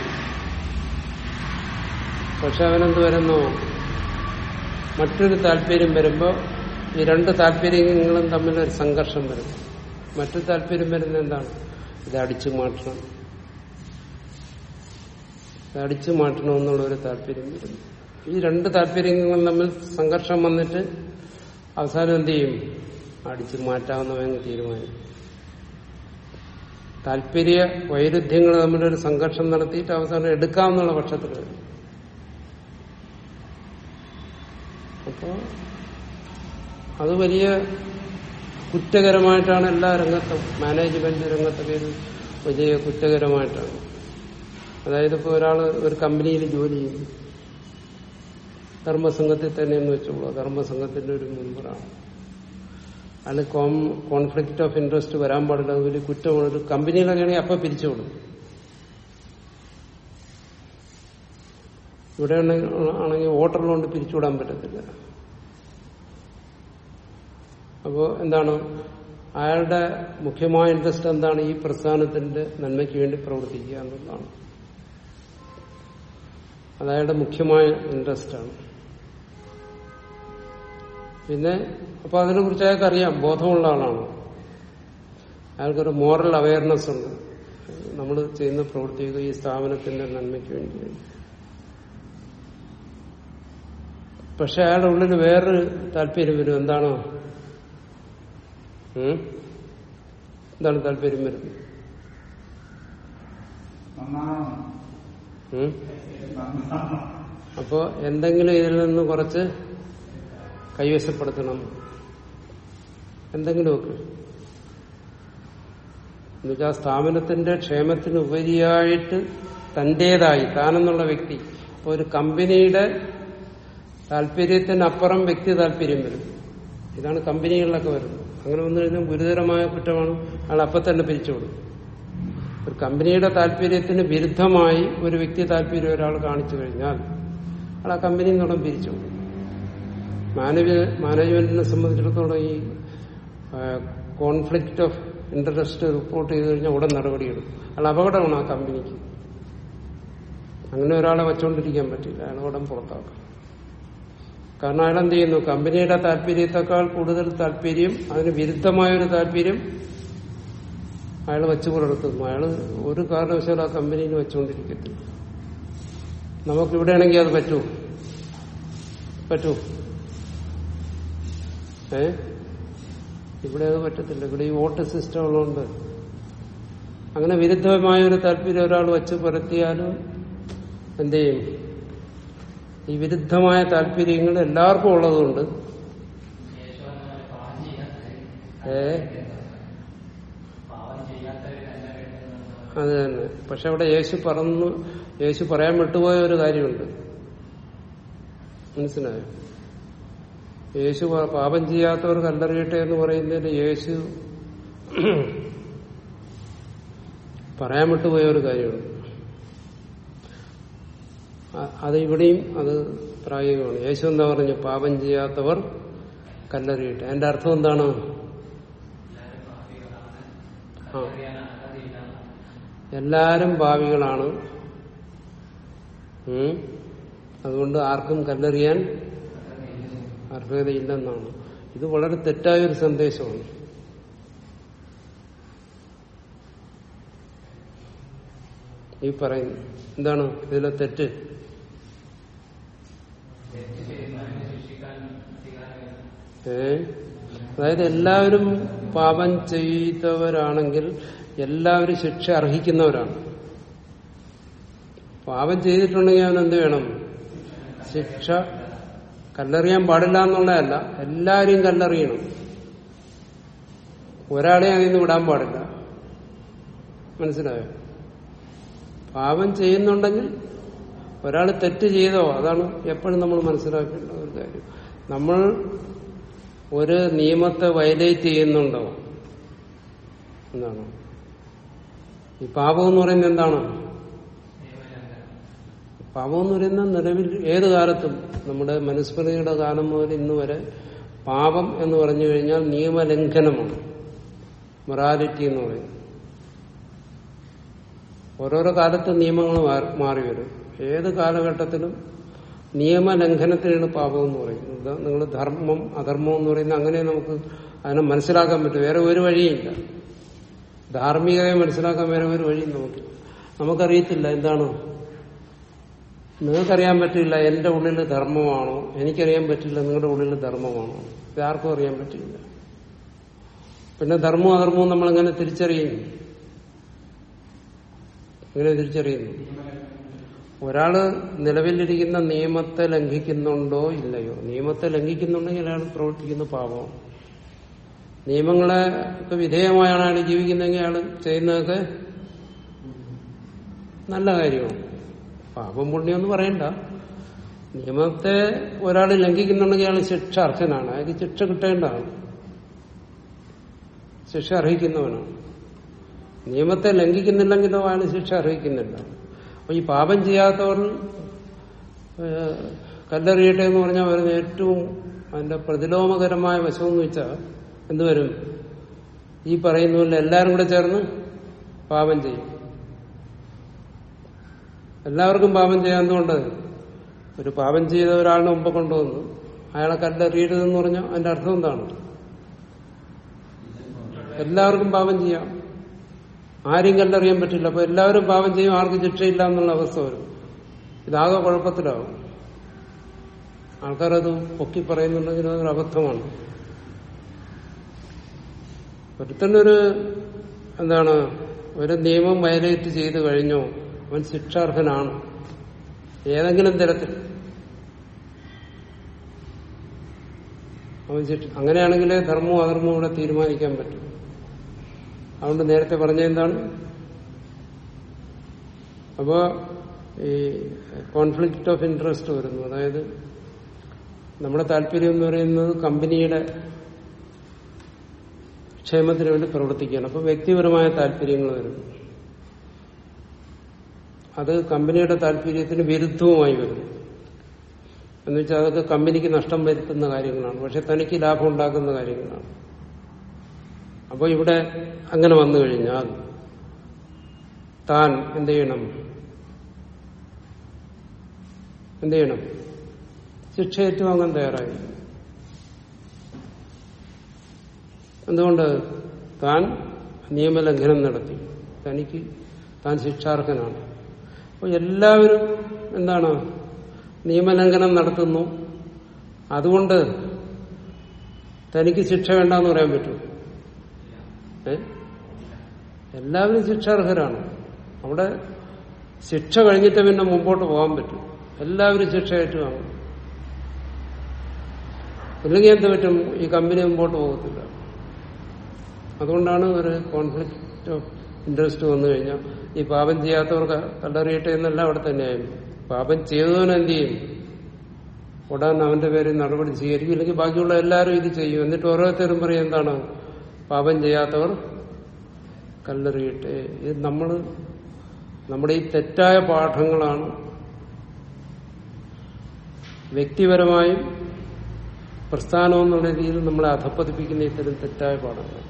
പക്ഷെ അവനെന്ത് വരുന്നു മറ്റൊരു താല്പര്യം വരുമ്പോൾ ഈ രണ്ട് താല്പര്യങ്ങളും തമ്മിൽ ഒരു സംഘർഷം വരും മറ്റു താല്പര്യം വരുന്ന എന്താണ് ഇത് അടിച്ചു മാറ്റണം ഇത് അടിച്ചു മാറ്റണം എന്നുള്ള ഒരു താല്പര്യം വരുന്നു ഈ രണ്ട് താല്പര്യങ്ങളും തമ്മിൽ സംഘർഷം വന്നിട്ട് അവസാനം എന്ത് ചെയ്യും അടിച്ചു മാറ്റാവുന്നവങ്ങ് തീരുമാനിക്കും താല്പര്യ വൈരുദ്ധ്യങ്ങൾ തമ്മിലൊരു സംഘർഷം നടത്തിയിട്ട് അവസാനം എടുക്കാമെന്നുള്ള പക്ഷത്തിൽ വരും അപ്പോ അത് വലിയ കുറ്റകരമായിട്ടാണ് എല്ലാ രംഗത്തും മാനേജ്മെന്റ് രംഗത്തൊക്കെ ഇത് വലിയ കുറ്റകരമായിട്ടാണ് അതായത് ഇപ്പോൾ ഒരാൾ ഒരു കമ്പനിയിൽ ജോലി ചെയ്യുന്നു ധർമ്മസംഘത്തിൽ തന്നെ എന്ന് വെച്ചോളൂ ധർമ്മസംഘത്തിന്റെ ഒരു മെമ്പറാണ് അതിൽ കോൺഫ്ലിക്റ്റ് ഓഫ് ഇൻട്രസ്റ്റ് വരാൻ പാടില്ല അത് വലിയ കുറ്റമാണ് ഒരു കമ്പനിയിലൊക്കെ ആണെങ്കിൽ അപ്പം പിരിച്ചുവിടും ഇവിടെ ആണെങ്കിൽ വോട്ടറിലുകൊണ്ട് പിരിച്ചുവിടാൻ പറ്റത്തില്ല അപ്പോ എന്താണ് അയാളുടെ മുഖ്യമായ ഇൻട്രസ്റ്റ് എന്താണ് ഈ പ്രസ്ഥാനത്തിന്റെ നന്മയ്ക്ക് വേണ്ടി പ്രവർത്തിക്കുക എന്നുള്ളതാണ് അത് അയാളുടെ മുഖ്യമായ ഇൻട്രസ്റ്റ് ആണ് പിന്നെ അപ്പൊ അതിനെ കുറിച്ച് അയാൾക്ക് അറിയാം ബോധമുള്ള ആളാണ് അയാൾക്കൊരു മോറൽ അവയർനെസ് ഉണ്ട് നമ്മൾ ചെയ്യുന്ന പ്രവൃത്തികൾ ഈ സ്ഥാപനത്തിന്റെ നന്മയ്ക്ക് വേണ്ടി പക്ഷെ അയാളുടെ ഉള്ളിൽ വേറൊരു താല്പര്യം വരും എന്താണോ ഉം? എന്താണ് താല്പര്യം വരുന്നത് നന്നാണ് ഉം? നന്നാണ് അപ്പോ എന്തെങ്കിലും ഇതിൽ നിന്ന് കുറച്ച് കൈവശപ്പെടുത്തണം എന്തെങ്കിലുമൊക്കെ എന്നുവെച്ചാൽ സ്ഥാപനത്തിന്റെ ക്ഷേമത്തിന് ഉപരിയായിട്ട് തന്റേതായി താനെന്നുള്ള വ്യക്തി അപ്പൊ ഒരു കമ്പനിയുടെ താല്പര്യത്തിനപ്പുറം വ്യക്തി താല്പര്യം വരും ഇതാണ് കമ്പനികളിലൊക്കെ വരുന്നത് അങ്ങനെ വന്നു കഴിഞ്ഞാൽ ഗുരുതരമായ കുറ്റമാണ് അയാൾ അപ്പം തന്നെ പിരിച്ചുവിടും ഒരു കമ്പനിയുടെ താല്പര്യത്തിന് വിരുദ്ധമായി ഒരു വ്യക്തി താല്പര്യം ഒരാൾ കാണിച്ചു കഴിഞ്ഞാൽ അയാൾ ആ കമ്പനിയിൽ നിന്നോടും പിരിച്ചു മാനവ മാനേജ്മെന്റിനെ സംബന്ധിച്ചിടത്തോളം ഈ കോൺഫ്ലിക്റ്റ് ഓഫ് ഇൻട്രസ്റ്റ് റിപ്പോർട്ട് ചെയ്ത് കഴിഞ്ഞാൽ ഉടൻ നടപടിയെടുക്കും അയാൾ അപകടമാണ് ആ കമ്പനിക്ക് അങ്ങനെ ഒരാളെ വച്ചുകൊണ്ടിരിക്കാൻ പറ്റില്ല അയാൾ ഉടൻ പുറത്താക്കും കാരണം അയാൾ എന്ത് ചെയ്യുന്നു കമ്പനിയുടെ താല്പര്യത്തെക്കാൾ കൂടുതൽ താല്പര്യം അതിന് വിരുദ്ധമായ ഒരു താല്പര്യം അയാൾ വെച്ചു പുലർത്തുന്നു അയാൾ ഒരു കാരണവശാലും ആ കമ്പനിയിൽ വെച്ചുകൊണ്ടിരിക്കത്തില്ല നമുക്കിവിടെയാണെങ്കിൽ അത് പറ്റൂ പറ്റൂ ഏ ഇവിടെ അത് പറ്റത്തില്ല ഇവിടെ ഈ വോട്ട് സിസ്റ്റം ഉള്ളതുകൊണ്ട് അങ്ങനെ വിരുദ്ധമായ ഒരു താല്പര്യം ഒരാൾ വെച്ച് പുലർത്തിയാലും എന്ത് ചെയ്യും ഈ വിരുദ്ധമായ താല്പര്യങ്ങൾ എല്ലാവർക്കും ഉള്ളതുകൊണ്ട് യേശു പറഞ്ഞ പാവം ചെയ്യാത്തവര് ഏ പാവം ചെയ്യാത്തവര് തന്നെ വേണ്ടത് അത് തന്നെ പക്ഷെ അവിടെ യേശു പറഞ്ഞു യേശു പറയാൻ വിട്ടുപോയ ഒരു കാര്യമുണ്ട് മനസ്സിലായോ യേശു പ- പാപം ചെയ്യാത്തവർ കല്ലെറിയട്ടെ എന്ന് പറയുന്നതിന് യേശു പറയാൻ വിട്ടുപോയ ഒരു കാര്യമുണ്ട് അ- അത് ഇവിടെയും അത് പ്രായോഗികമാണ് യേശു എന്താ പറഞ്ഞു പാപം ചെയ്യാത്തവർ കല്ലെറിയട്ടെ അതിന്റെ അർത്ഥം എന്താണ് എല്ലാവരും പാപികളാണ് ആ അറിയാൻ അർഹതയില്ല എല്ലാരും ഭാവികളാണ് ഉം. അതുകൊണ്ട് ആർക്കും കല്ലെറിയാൻ അർഹതയില്ലെന്നാണ് ഇത് വളരെ തെറ്റായ ഒരു സന്ദേശമാണ് ഈ പറയുന്നു എന്താണ് ഇതിലെ തെറ്റ് തെറ്റ് ചെയ്യുന്നവനെ ശിക്ഷിക്കാൻ അധികാരമില്ല ഏ അതായത് എല്ലാവരും പാപം ചെയ്തവരാണെങ്കിൽ എല്ലാവരും ശിക്ഷ അർഹിക്കുന്നവരാണ് പാപം ചെയ്തിട്ടുണ്ടെങ്കിൽ അവൻ എന്ത് വേണം ശിക്ഷ കല്ലെറിയാൻ പാടില്ല എന്നുള്ളതല്ല എല്ലാവരെയും കല്ലെറിയണം ഒരാളെ അതിൽ നിന്ന് വിടാൻ പാടില്ല മനസ്സിലായോ പാപം ചെയ്യുന്നുണ്ടെങ്കിൽ ഒരാൾ തെറ്റ് ചെയ്തോ അതാണ് എപ്പോഴും നമ്മൾ മനസ്സിലാക്കേണ്ട ഒരു കാര്യം നമ്മൾ ഒരു നിയമത്തെ വയലേറ്റ് ചെയ്യുന്നുണ്ടോ എന്താണ് ഈ പാപം എന്ന് പറയുന്നത് എന്താണ് നിയമലംഘനം പാപം എന്ന് പറയുന്നത് നിലവിൽ ഏത് കാലത്തും നമ്മുടെ മനുസ്മൃതിയുടെ കാലം മുതൽ ഇന്ന് വരെ പാപം എന്ന് പറഞ്ഞു കഴിഞ്ഞാൽ നിയമലംഘനമാണ് മൊറാലിറ്റി എന്ന് പറയുന്നത് ഓരോരോ കാലത്ത് നിയമങ്ങൾ മാ- മാറി വരും ഏത് കാലഘട്ടത്തിലും നിയമലംഘനത്തിനാണ് പാപം എന്ന് പറയുന്നത് നിങ്ങൾ ധർമ്മം അധർമ്മം എന്ന് പറയുന്നത് അങ്ങനെ നമുക്ക് അതിനെ മനസ്സിലാക്കാൻ പറ്റും വേറെ ഒരു വഴിയില്ല ധാർമ്മികതയെ മനസ്സിലാക്കാൻ വേറെ ഒരു വഴിയും നമുക്കില്ല നമുക്കറിയത്തില്ല എന്താണ് നിങ്ങൾക്കറിയാൻ പറ്റില്ല എന്റെ ഉള്ളിൽ ധർമ്മമാണോ എനിക്കറിയാൻ പറ്റില്ല നിങ്ങളുടെ ഉള്ളിൽ ധർമ്മമാണോ ഇതാർക്കും അറിയാൻ പറ്റില്ല പിന്നെ ധർമ്മവും അധർമ്മവും നമ്മൾ എങ്ങനെ തിരിച്ചറിയും എങ്ങനെ തിരിച്ചറിയുന്നു ഒരാള് നിലവിലിരിക്കുന്ന നിയമത്തെ ലംഘിക്കുന്നുണ്ടോ ഇല്ലയോ നിയമത്തെ ലംഘിക്കുന്നുണ്ടെങ്കിൽ അയാൾ പ്രവർത്തിക്കുന്ന പാപമാണ് നിയമങ്ങളെ ഒക്കെ വിധേയമായാണ് അയാൾ ജീവിക്കുന്നതെങ്കിൽ അയാൾ ചെയ്യുന്നതൊക്കെ നല്ല കാര്യമാണ് പാപം പുണ്യം പറയണ്ട നിയമത്തെ ഒരാൾ ലംഘിക്കുന്നുണ്ടെങ്കിൽ അയാൾ ശിക്ഷ അർഹനാണ് അയാൾക്ക് ശിക്ഷ കിട്ടേണ്ടതാണ് ശിക്ഷ അർഹിക്കുന്നവനാണ് നിയമത്തെ ലംഘിക്കുന്നില്ലെങ്കിലോ അയാൾ ശിക്ഷ അർഹിക്കുന്നില്ല അപ്പൊ ഈ പാപം ചെയ്യാത്തവർ ഏഹ്, കല്ലെറിയട്ടെ എന്ന് പറഞ്ഞാൽ വരുന്ന ഏറ്റവും അതിന്റെ പ്രതിലോമകരമായ വശം എന്ന് വെച്ചാൽ എന്തുവരും ഈ പറയുന്ന പോലെ എല്ലാവരും കൂടെ ചേർന്ന് പാപം ചെയ്യും എല്ലാവർക്കും പാപം ചെയ്യാൻ എന്തുകൊണ്ട് ഒരു പാപം ചെയ്ത ഒരാളിനെ മുമ്പ് കൊണ്ടുവന്നു അയാളെ കല്ലെറിയരുതെന്ന് പറഞ്ഞാൽ അതിന്റെ അർത്ഥം എന്താണ് എല്ലാവർക്കും പാപം ചെയ്യാം ആരെയും കല്ലെറിയാൻ പറ്റില്ല അപ്പൊ എല്ലാവരും പാപം ചെയ്യും ആർക്കും ശിക്ഷയില്ല എന്നുള്ള അവസ്ഥ വരും ഇതാകെ കുഴപ്പത്തിലാവും ആൾക്കാരത് പൊക്കി പറയുന്നുണ്ടെങ്കിൽ അതൊരു അബദ്ധമാണ് ഒരുത്തനൊരു എന്താണ് ഒരു നിയമം വയലേറ്റ് ചെയ്ത് കഴിഞ്ഞോ അവൻ ശിക്ഷാർഹനാണ് ഏതെങ്കിലും തരത്തിൽ അവൻ ശിക്ഷ അങ്ങനെയാണെങ്കിലേ ധർമ്മവും അധർമ്മവും ഇവിടെ തീരുമാനിക്കാൻ പറ്റും അതുകൊണ്ട് നേരത്തെ പറഞ്ഞ എന്താണ് അപ്പോ ഈ കോൺഫ്ലിക്റ്റ് ഓഫ് ഇൻട്രസ്റ്റ് വരുന്നു അതായത് നമ്മുടെ താല്പര്യം എന്ന് പറയുന്നത് കമ്പനിയുടെ ക്ഷേമത്തിന് വേണ്ടി പ്രവർത്തിക്കുകയാണ് അപ്പൊ വ്യക്തിപരമായ താല്പര്യങ്ങൾ വരുന്നു അത് കമ്പനിയുടെ താല്പര്യത്തിന് വിരുദ്ധവുമായി വരുന്നു എന്ന് വെച്ചാൽ അതൊക്കെ കമ്പനിക്ക് നഷ്ടം വരുത്തുന്ന കാര്യങ്ങളാണ് പക്ഷെ തനിക്ക് ലാഭം ഉണ്ടാക്കുന്ന കാര്യങ്ങളാണ് അപ്പോൾ ഇവിടെ അങ്ങനെ വന്നു കഴിഞ്ഞാൽ താൻ എന്ത് ചെയ്യണം എന്ത് ചെയ്യണം ശിക്ഷ ഏറ്റുവാങ്ങാൻ തയ്യാറായി എന്തുകൊണ്ട് താൻ നിയമലംഘനം നടത്തി തനിക്ക് താൻ ശിക്ഷാർഹനാണ് അപ്പോൾ എല്ലാവരും എന്താണ് നിയമലംഘനം നടത്തുന്നു അതുകൊണ്ട് തനിക്ക് ശിക്ഷ വേണ്ടെന്ന് പറയാൻ പറ്റൂ ഏ എല്ലാവരും ശിക്ഷാർഹരാണ് അവിടെ ശിക്ഷ കഴിഞ്ഞിട്ട് പിന്നെ മുമ്പോട്ട് പോകാൻ പറ്റും എല്ലാവരും ശിക്ഷ ഏറ്റുവാങ്ങും ഇല്ലെങ്കിൽ എന്ത് പറ്റും ഈ കമ്പനി മുമ്പോട്ട് പോകത്തില്ല അതുകൊണ്ടാണ് ഒരു കോൺഫ്ലിക്റ്റ് ഓഫ് ഇൻട്രസ്റ്റ് വന്നു കഴിഞ്ഞാൽ ഈ പാപം ചെയ്യാത്തവർക്ക് കല്ലെറിയട്ടെ എന്നല്ല അവിടെ തന്നെയായിരുന്നു പാപം ചെയ്തവൻ എന്ത് ചെയ്യും ഉടൻ അവന്റെ പേരിൽ നടപടി സ്വീകരിക്കും ഇല്ലെങ്കിൽ ബാക്കിയുള്ള എല്ലാവരും ഇത് ചെയ്യും എന്നിട്ട് ഓരോരുത്തരും പറയും എന്താണ് പാപം ചെയ്യാത്തവർ കല്ലെറിയട്ടെ ഇത് നമ്മൾ നമ്മുടെ ഈ തെറ്റായ പാഠങ്ങളാണ് വ്യക്തിപരമായും പ്രസ്ഥാനം എന്നുള്ള രീതിയിൽ നമ്മളെ അധപ്പതിപ്പിക്കുന്ന ഇത്തരം തെറ്റായ പാഠങ്ങൾ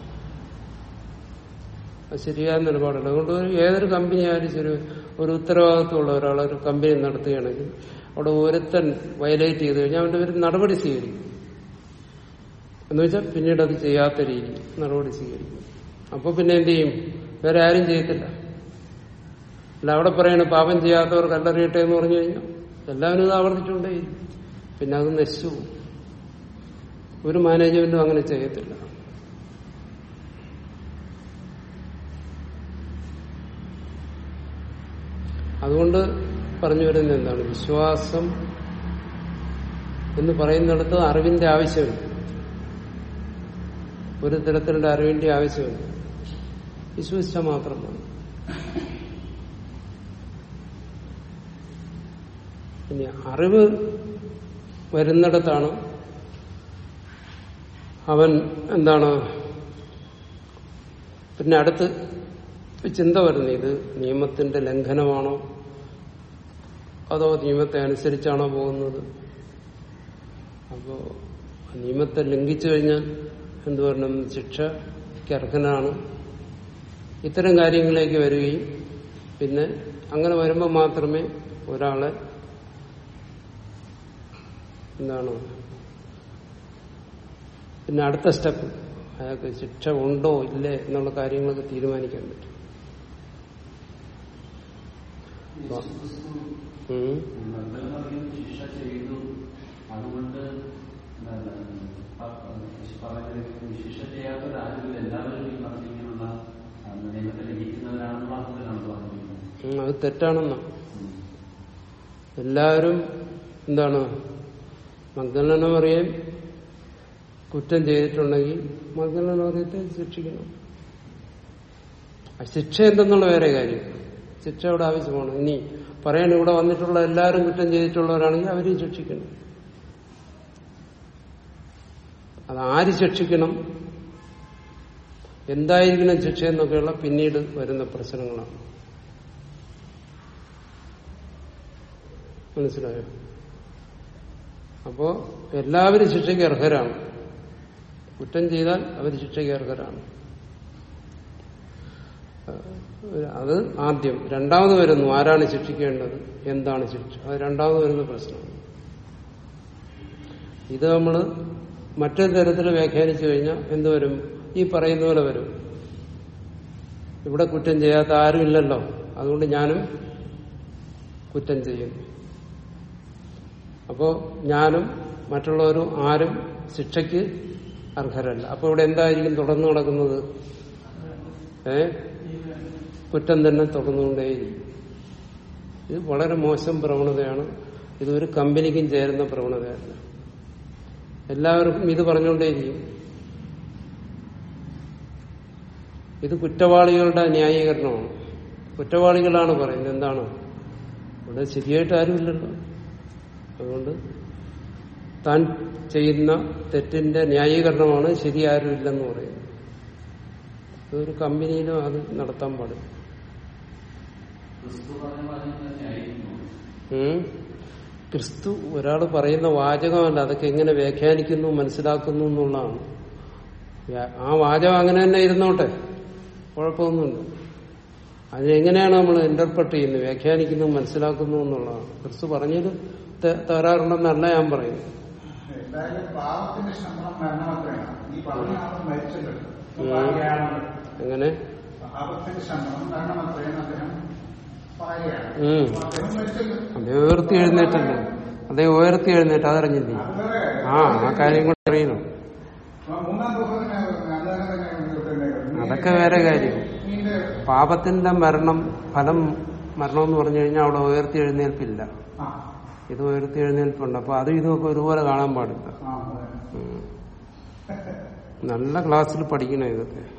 അത് ശരിയായ നിലപാടല്ല അതുകൊണ്ട് ഒരു ഏതൊരു കമ്പനി ആയാലും ശരി ഒരു ഉത്തരവാദിത്വമുള്ള ഒരാൾ ഒരു കമ്പനി നടത്തുകയാണെങ്കിൽ അവിടെ ഒരുത്തൻ വയലേറ്റ് ചെയ്ത് കഴിഞ്ഞാൽ അവന്റെ പേര് നടപടി സ്വീകരിക്കും എന്ന് വെച്ചാൽ പിന്നീട് അത് ചെയ്യാത്ത രീതി നടപടി സ്വീകരിക്കും അപ്പൊ പിന്നെ എന്ത് ചെയ്യും വേറെ ആരും ചെയ്യത്തില്ല അല്ല അവിടെ പറയണ പാപം ചെയ്യാത്തവർ കല്ലെറിയട്ടെ എന്ന് പറഞ്ഞു കഴിഞ്ഞാൽ എല്ലാവരും ഇത് ആവർത്തിച്ചുകൊണ്ടേ പിന്നെ അത് നശിച്ചു പോകും. ഒരു മാനേജ്മെന്റും അങ്ങനെ ചെയ്യത്തില്ല അതുകൊണ്ട് പറഞ്ഞു വരുന്നത് എന്താണ് വിശ്വാസം എന്ന് പറയുന്നിടത്ത് അറിവിന്റെ ആവശ്യമില്ല ഒരു തരത്തിലുള്ള അറിവിന്റെ ആവശ്യമില്ല വിശ്വസിച്ചാൽ മാത്രം മതി ഇനി അറിവ് വരുന്നിടത്താണ് അവൻ എന്താണ് പിന്നെ അടുത്ത് ചിന്ത വരുന്നത് ഇത് നിയമത്തിന്റെ ലംഘനമാണോ അതോ നിയമത്തെ അനുസരിച്ചാണോ പോകുന്നത് അപ്പോ നിയമത്തെ ലംഘിച്ചു കഴിഞ്ഞാൽ എന്ത് പറയണം ശിക്ഷയ്ക്ക് അർഹനാണ് ഇത്തരം കാര്യങ്ങളിലേക്ക് വരികയും പിന്നെ അങ്ങനെ വരുമ്പോൾ മാത്രമേ ഒരാളെ എന്താണ് പിന്നെ അടുത്ത സ്റ്റെപ്പ് അയാൾക്ക് ശിക്ഷ ഉണ്ടോ ഇല്ലേ എന്നുള്ള കാര്യങ്ങളൊക്കെ തീരുമാനിക്കാൻ പറ്റും ഉം. നമ്മളെന്ന് പറയുന്നത് ശിക്ഷ ചെയ്തു അതുകൊണ്ട് എന്താണ് പ- പറയുന്നത് ശിക്ഷ ചെയ്യാത്തവരാരും എല്ലാവരും ഈ പറഞ്ഞിങ്ങനെയുള്ള ആ, നിയമത്തെ ലംഘിക്കുന്നവരാണെന്നുള്ള അർത്ഥത്തിലാണ് പറഞ്ഞിരിക്കുന്നത് ഉം, അത് തെറ്റാണെന്നാ എല്ലാവരും എന്താണ് മഗ്ദലന മറിയം കുറ്റം ചെയ്തിട്ടുണ്ടെങ്കിൽ മഗ്ദലന മറിയത്തെ ശിക്ഷിക്കണം ആ ശിക്ഷ എന്തെന്നുള്ള വേറെ കാര്യം ശിക്ഷ ഇവിടെ ആവശ്യമാണ് ഇനി പറയാൻ ഇവിടെ വന്നിട്ടുള്ള എല്ലാവരും കുറ്റം ചെയ്തിട്ടുള്ളവരാണെങ്കിൽ അവരെയും ശിക്ഷിക്കണം അത് ആര് ശിക്ഷിക്കണം എന്തായിരിക്കണം ശിക്ഷ എന്നൊക്കെയുള്ള പിന്നീട് വരുന്ന പ്രശ്നങ്ങളാണ് മനസ്സിലായോ അപ്പോ എല്ലാവരും ശിക്ഷയ്ക്ക് അർഹരാണ് കുറ്റം ചെയ്താൽ അവർ ശിക്ഷയ്ക്ക് അർഹരാണ് ഏഹ് അത് ആദ്യം രണ്ടാമത് വരുന്നു ആരാണ് ശിക്ഷിക്കേണ്ടത് എന്താണ് ശിക്ഷ അത് രണ്ടാമത് വരുന്ന പ്രശ്നമാണ് ഇത് നമ്മൾ മറ്റൊരു തരത്തിൽ വ്യാഖ്യാനിച്ചു കഴിഞ്ഞാൽ എന്തുവരും ഈ പറയുന്ന പോലെ വരും ഇവിടെ കുറ്റം ചെയ്യാത്ത ആരുമില്ലല്ലോ അതുകൊണ്ട് ഞാനും കുറ്റം ചെയ്യുന്നു അപ്പോ ഞാനും മറ്റുള്ളവരും ആരും ശിക്ഷയ്ക്ക് അർഹരല്ല അപ്പൊ ഇവിടെ എന്തായിരിക്കും തുടർന്ന് നടക്കുന്നത് ഏ കുറ്റം തന്നെ തുടർന്നുകൊണ്ടേയിരിക്കും ഇത് വളരെ മോശം പ്രവണതയാണ് ഇത് ഒരു കമ്പനിക്കും ചേരുന്ന പ്രവണതയല്ല എല്ലാവർക്കും ഇത് പറഞ്ഞുകൊണ്ടേയിരിക്കും ഇത് കുറ്റവാളികളുടെ ന്യായീകരണമാണ് കുറ്റവാളികളാണ് പറയുന്നത് എന്താണ് ഇവിടെ ശരിയായിട്ട് ആരുമില്ലല്ലോ അതുകൊണ്ട് താൻ ചെയ്യുന്ന തെറ്റിന്റെ ന്യായീകരണമാണ് ശരി ആരുമില്ലെന്ന് പറയുന്നത് ഇതൊരു കമ്പനിയിലും അത് നടത്താൻ പാടില്ല ക്രിസ്തു പറഞ്ഞ വാചകം തന്നെയായിരുന്നു ഉം. ക്രിസ്തു ഒരാൾ പറയുന്ന വാചകമല്ല അതൊക്കെ എങ്ങനെ വ്യാഖ്യാനിക്കുന്നു മനസ്സിലാക്കുന്നു എന്നുള്ളതാണ് വ്യാ- ആ വാചകം അങ്ങനെ തന്നെ ഇരുന്നോട്ടെ കുഴപ്പമൊന്നുമില്ല അതിനെങ്ങനെയാണ് നമ്മൾ ഇന്റർപ്രട്ട് ചെയ്യുന്നത് വ്യാഖ്യാനിക്കുന്നു മനസ്സിലാക്കുന്നു എന്നുള്ളതാണ് ക്രിസ്തു പറഞ്ഞത് ത- തകരാറുണ്ടെന്നല്ല ഞാൻ പറയുന്നത് എന്തായാലും പാവത്തിന്റെ ശമ്പളം മരണമത്രയാണ് ഈ പറഞ്ഞ ആൾ മരിച്ചല്ലോ ഉം. പറയുകയാണ് എങ്ങനെ പാപത്തിന്റെ ശമ്പളം മരണമത്രയെന്ന് അദ്ദേഹം പറയുകയാണ് ഉം. അപ്പൊ അദ്ദേഹം മരിച്ചല്ലോ അദ്ദേഹം ഉയർത്തി എഴുന്നേറ്റല്ലേ അദ്ദേഹം ഉയർത്തി എഴുന്നേറ്റ് അതറിഞ്ഞില്ലേ അത് വേറെ കാര്യം. ആ ആ കാര്യം കൂടെ അറിയണം അപ്പൊ മൂന്നാം ദിവസം തന്നെ അന്ന് തന്നെ തന്നെ പിന്നെ അതൊക്കെ വേറെ കാര്യം ഇതിന്റെ പാപത്തിന്റെ മരണം ഫലം മരണം എന്ന് പറഞ്ഞു കഴിഞ്ഞാൽ അവിടെ ഉയർത്തി എഴുന്നേൽപ്പില്ല ആ ഇത് ഉയർത്തി എഴുന്നേൽപ്പുണ്ട് അപ്പൊ അതും ഇതുമൊക്കെ ഒരുപോലെ കാണാൻ പാടില്ല ആ അതെ ഉം. നല്ല ക്ലാസ്സിൽ പഠിക്കണം ഇതൊക്കെ